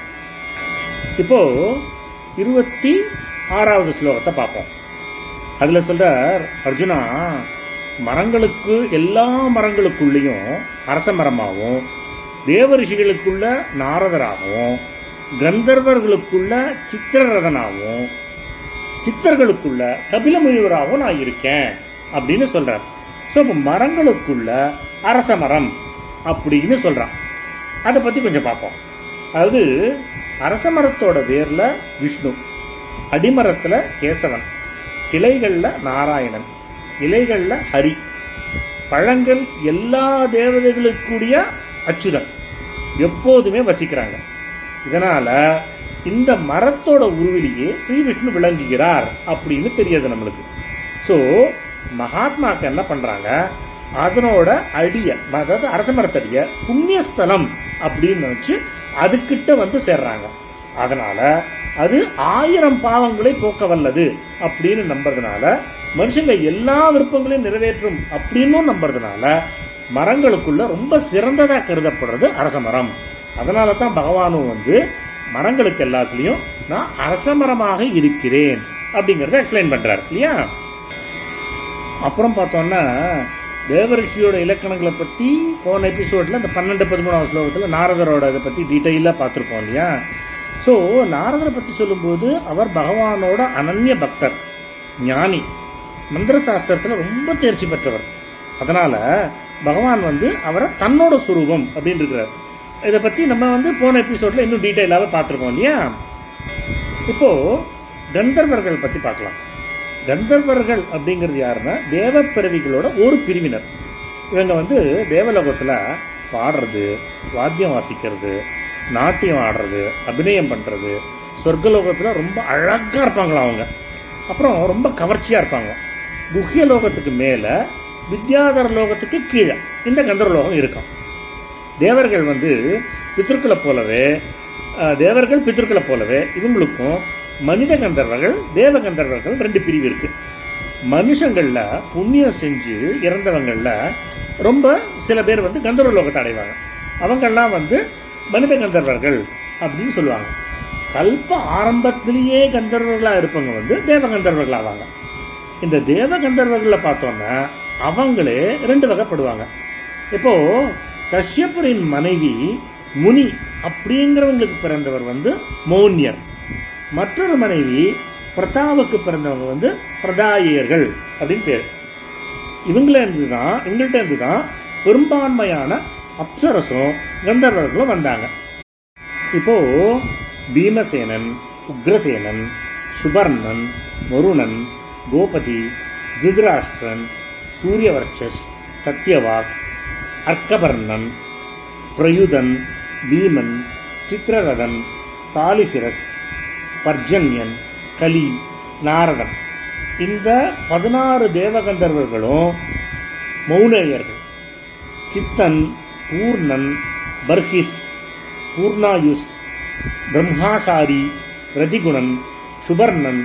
இப்போ இருபத்தி ஆறாவது ஸ்லோகத்தை பார்ப்போம் அதுல சொல்றார் அர்ஜுனா மரங்களுக்கு எல்லா மரங்களுக்குள்ளேயும் அரச மரமாகவும் தேவரிஷிகளுக்குள்ள நாரதராகவும் கந்தர்வர்களுக்குள்ள சித்திரரதனாகவும் சித்தர்களுக்குள்ள கபில முனிவராகவும் நான் இருக்கேன் அப்படின்னு சொல்றார் ஸோ இப்போ மரங்களுக்குள்ள அரச மரம் அப்படின்னு சொல்றான் அதை பத்தி கொஞ்சம் பார்ப்போம் அதாவது அரச மரத்தோட வேர்ல விஷ்ணு அடிமரத்துல கேசவன் கிளைகள்ல நாராயணன் இலைகள்ல ஹரி பழங்கள் எல்லா தேவதைகளுக்குடைய அச்சுதன் எப்போதுமே வசிக்கிறாங்க இதனால இந்த மரத்தோட உருவிலேயே ஸ்ரீ விஷ்ணு விளங்குகிறார் அப்படின்னு தெரியுது நம்மளுக்கு ஸோ மகாத்மாக்கு என்ன பண்றாங்க அதனோட அடிய அதாவது அரச மரத்தடிய புண்ணியஸ்தலம் அப்படின்னு நினைச்சு அதுக்கிட்ட வந்து சேர்றாங்க அதனால அது ஆயிரம் பாவங்களை போக்க வல்லது அப்படின்னு நம்புறதுனால மனுஷங்க எல்லா விருப்பங்களையும் நிறைவேற்றும் அப்படின்னும் நம்புறதுனால மரங்களுக்குள்ள ரொம்ப சிறந்ததா கருதப்படுறது அரச மரம் அதனால தான் பகவானும் வந்து மரங்களுக்கு எல்லாத்துலயும் நான் அரச மரமாக இருக்கிறேன் அப்படிங்கறத எக்ஸ்பிளைன் பண்றாரு இல்லையா அப்புறம் பார்த்தோம்னா தேவரிஷியோட இலக்கணங்களை பத்தி போன எபிசோட்ல இந்த பன்னெண்டு பதிமூணாவது ஸ்லோகத்துல நாரதரோட இதை பத்தி டீட்டெயிலா பார்த்துருப்போம் இல்லையா ஸோ நாரதரை பத்தி சொல்லும்போது அவர் பகவானோட அனன்ய பக்தர் ஞானி மந்திர சாஸ்திரத்துல ரொம்ப தேர்ச்சி பெற்றவர் அதனால பகவான் வந்து அவரை தன்னோட சுரூபம் அப்படின்னு இருக்கிறார் இதை பத்தி நம்ம வந்து போன எபிசோட்ல இன்னும் டீட்டெயிலாக பார்த்துருக்கோம் இல்லையா இப்போ கந்தர்வர்கள் பத்தி பார்க்கலாம் கந்தர்வர்கள் அப்படிங்கிறது யாருன்னா தேவப்பிறவிகளோட ஒரு பிரிவினர் இவங்க வந்து தேவலோகத்தில் பாடுறது வாத்தியம் வாசிக்கிறது நாட்டியம் ஆடுறது அபிநயம் பண்ணுறது சொர்க்கலோகத்தில் ரொம்ப அழகாக இருப்பாங்களா அவங்க அப்புறம் ரொம்ப கவர்ச்சியாக இருப்பாங்க குஹ்ய லோகத்துக்கு மேலே வித்யாதர லோகத்துக்கு கீழே இந்த கந்தர்வலோகம் இருக்கும் தேவர்கள் வந்து பித்திருக்களை போலவே அஹ், தேவர்கள் பித்திருக்களை போலவே இவங்களுக்கும் மனித கந்தர்வர்கள் தேவ கந்தர்வர்கள் ரெண்டு பிரிவு இருக்கு மனுஷங்கள்ல புண்ணியம் செஞ்சு இறந்தவங்கள்ல ரொம்ப சில பேர் வந்து கந்தர்வ லோகத்தை அடைவாங்க அவங்கெல்லாம் வந்து மனித கந்தர்வர்கள் அப்படின்னு சொல்லுவாங்க கல்ப ஆரம்பத்திலேயே கந்தர்வர்களா இருப்பவங்க வந்து தேவ கந்தர்வர்கள் ஆவாங்க இந்த தேவ கந்தர்வர்களை பார்த்தோன்னா அவங்களே ரெண்டு வகைப்படுவாங்க இப்போ கஷ்யப்பரின் மனைவி முனி அப்படிங்கிறவங்களுக்கு பிறந்தவர் வந்து மௌன்யர் மற்றொரு மனைவி பிரதாவுக்கு பிறந்தவங்க வந்து பிரதாயியர்கள் அப்படின்னு பேர் இவங்கள இருந்து தான் இவங்கள்ட்ட இருந்து தான் பெரும்பான்மையான அப்சரசும் கந்தர்வர்களும் வந்தாங்க இப்போ பீமசேனன் உக்ரசேனன் சுபர்ணன் வருணன் கோபதி திருதராஷ்டிரன் சூரியவர்ச்சஸ் சத்யவாக் அர்க்கபர்ணன் பிரயுதன் பீமன் சித்திரரதன் சாலிசிரஸ் பர்ஜன்யன் கலி நாரதன் இந்த பதினாறு தேவகந்தர்வர்களும் மௌனேயர்கள் சித்தன் பூர்ணன் பர்ஹிஸ் பூர்ணாயுஸ் பிரம்மாசாரி ரதிகுணன் சுபர்ணன்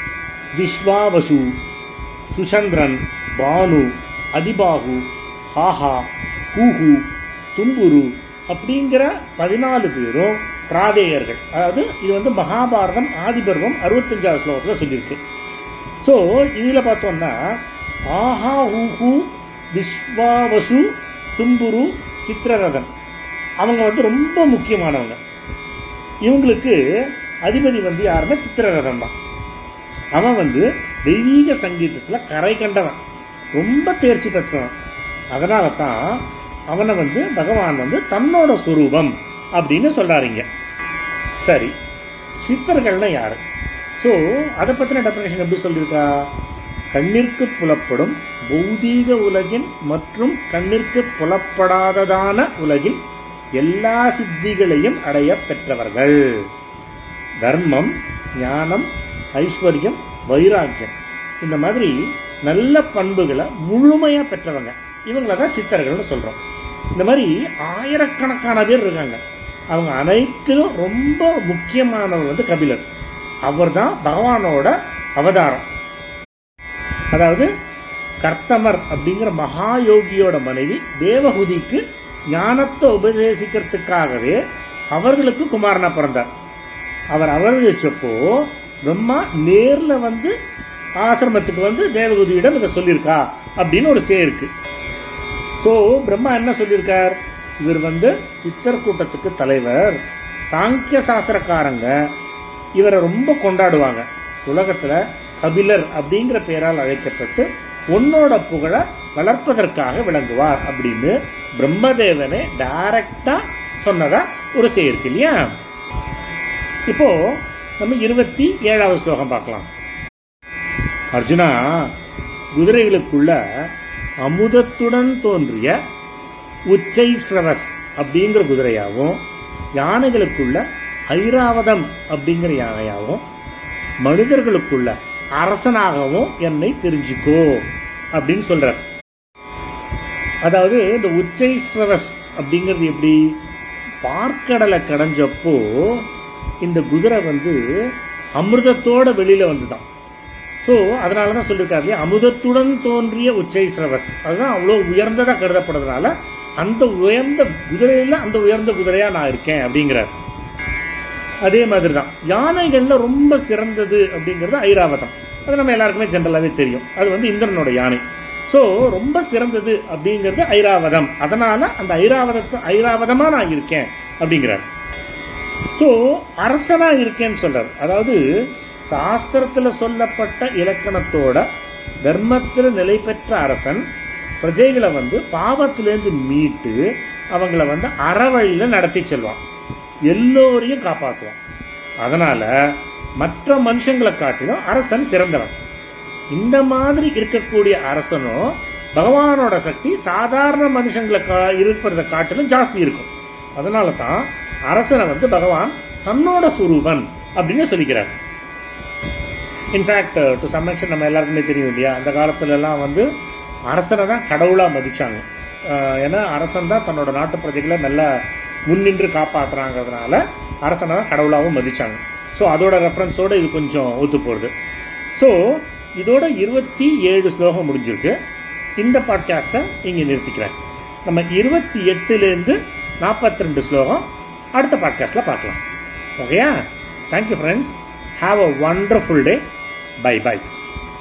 விஸ்வாவசு சுசந்திரன் பானு அதிபாகு ஹாஹா ஹூஹு தும்புரு அப்படிங்கிற பதினாலு பேரும் பிராதேயர்கள் அதாவது இது வந்து மகாபாரதம் ஆதிபர்வம் அறுபத்தஞ்சாவது ஸ்லோகத்தில் சொல்லியிருக்கு ஸோ இதில் பார்த்தோம்னா ஆஹா ஊஹு விஸ்வாவசு தும்புரு சித்திரரதன் அவங்க வந்து ரொம்ப முக்கியமானவங்க இவங்களுக்கு அதிபதி வந்து யாருன்னா சித்திரரதன் தான் அவன் வந்து தெய்வீக சங்கீதத்தில் கரை கண்டவன் ரொம்ப தேர்ச்சி பெற்றவன் அதனால தான் அவனை வந்து பகவான் வந்து தன்னோட சுரூபம் அப்படின்னு சொல்றாருங்க சரி சித்தர்கள்னா யாரு ஸோ அதை பற்றின டெஃபினேஷன் எப்படி சொல்லியிருக்கா கண்ணிற்கு புலப்படும் பௌதீக உலகின் மற்றும் கண்ணிற்கு புலப்படாததான உலகின் எல்லா சித்திகளையும் அடைய பெற்றவர்கள் தர்மம் ஞானம் ஐஸ்வர்யம் வைராக்கியம் இந்த மாதிரி நல்ல பண்புகளை முழுமையா பெற்றவங்க இவங்கள தான் சித்தர்கள்னு சொல்றோம் இந்த மாதிரி ஆயிரக்கணக்கான பேர் இருக்காங்க அவங்க அனைத்திலும் ரொம்ப முக்கியமானவர் வந்து கபிலர் அவர் தான் பகவானோட அவதாரம் அதாவது கர்த்தமர் அப்படிங்கிற மகா யோகியோட மனைவி தேவகுதிக்கு ஞானத்தை உபதேசிக்கிறதுக்காகவே அவர்களுக்கு குமாரனா பிறந்தார் அவர் அவதரிச்சப்போ பிரம்மா நேர்ல வந்து ஆசிரமத்துக்கு வந்து தேவகுதியிடம் இதை சொல்லியிருக்கா அப்படின்னு ஒரு சே இருக்கு ஸோ பிரம்மா என்ன சொல்லியிருக்கார் இவர் வந்து சித்தர் கூட்டத்துக்கு தலைவர் சாங்கிய சாஸ்திரக்காரங்க இவரை ரொம்ப கொண்டாடுவாங்க உலகத்துல கபிலர் அப்படிங்கிற பெயரால் அழைக்கப்பட்டு உன்னோட புகழ வளர்ப்பதற்காக விளங்குவார் அப்படின்னு பிரம்மதேவனே டைரக்டா சொன்னதா ஒரு சே இருக்கு இல்லையா இப்போ நம்ம இருபத்தி ஏழாவது ஸ்லோகம் பார்க்கலாம் அர்ஜுனா குதிரைகளுக்குள்ள அமுதத்துடன் தோன்றிய உச்சை ஸ்ரவஸ் அப்படிங்கிற குதிரையாகவும் யானைகளுக்குள்ள ஐராவதம் அப்படிங்கிற யானையாகவும் மனிதர்களுக்குள்ள அரசனாகவும் என்னை தெரிஞ்சுக்கோ அப்படின்னு சொல்றார் அதாவது இந்த உச்சை ஸ்ரவஸ் அப்படிங்கிறது எப்படி பார்க்கடலை கடைஞ்சப்போ இந்த குதிரை வந்து அமிர்தத்தோட வெளியில வந்துதான் ஸோ அதனால தான் சொல்லியிருக்காரு இல்லையா அமுதத்துடன் தோன்றிய உச்சை ஸ்ரவஸ் அதுதான் அவ்வளோ உயர்ந்ததாக கருதப்படுறதுனால அந்த உயர்ந்த குதிரையில அந்த உயர்ந்த குதிரையா நான் இருக்கேன் அப்படிங்கிறார் அதே மாதிரி தான் யானைகள்ல ரொம்ப சிறந்தது அப்படிங்கிறது ஐராவதம் அது நம்ம எல்லாருக்குமே ஜென்ரலாகவே தெரியும் அது வந்து இந்திரனோட யானை ஸோ ரொம்ப சிறந்தது அப்படிங்கிறது ஐராவதம் அதனால அந்த ஐராவதத்தை ஐராவதமா நான் இருக்கேன் அப்படிங்கிறார் ஸோ அரசனா இருக்கேன்னு சொல்றார் அதாவது சாஸ்திரத்துல சொல்லப்பட்ட இலக்கணத்தோட தர்மத்தில் நிலை பெற்ற அரசன் பிரஜைகளை வந்து பாவத்திலேருந்து மீட்டு அவங்கள வந்து அறவழியில நடத்தி செல்வான் எல்லோரையும் காப்பாற்றுவான் அதனால மற்ற மனுஷங்களை காட்டிலும் அரசன் சிறந்தவன் இந்த மாதிரி இருக்கக்கூடிய அரசனும் பகவானோட சக்தி சாதாரண மனுஷங்களை கா இருப்பதை காட்டிலும் ஜாஸ்தி இருக்கும் அதனால தான் அரசனை வந்து பகவான் தன்னோட சுரூபன் அப்படின்னு சொல்லிக்கிறார் இன்ஃபேக்ட் டு சம் எக்ஸ்டென்ட் நம்ம எல்லாருக்குமே தெரியும் இல்லையா அந்த காலத்துலலாம் வந்து அரசனை தான் கடவுளாக மதிச்சாங்க அஹ் ஏன்னா அரசன் தான் தன்னோட நாட்டு பிரஜைகளை நல்லா முன்னின்று காப்பாற்றுறாங்கிறதுனால அரசனை தான் கடவுளாகவும் மதிச்சாங்க ஸோ அதோட ரெஃபரன்ஸோட இது கொஞ்சம் ஒத்து போகுது ஸோ இதோட இருபத்தி ஏழு ஸ்லோகம் முடிஞ்சிருக்கு இந்த பாட்காஸ்ட்டை இங்கே நிறுத்திக்கிறேன் நம்ம இருபத்தி எட்டுலேருந்து நாற்பத்தி ரெண்டு ஸ்லோகம் அடுத்த பாட்காஸ்ட்டில் பார்க்கலாம் ஓகேயா thank you friends have a wonderful day bye by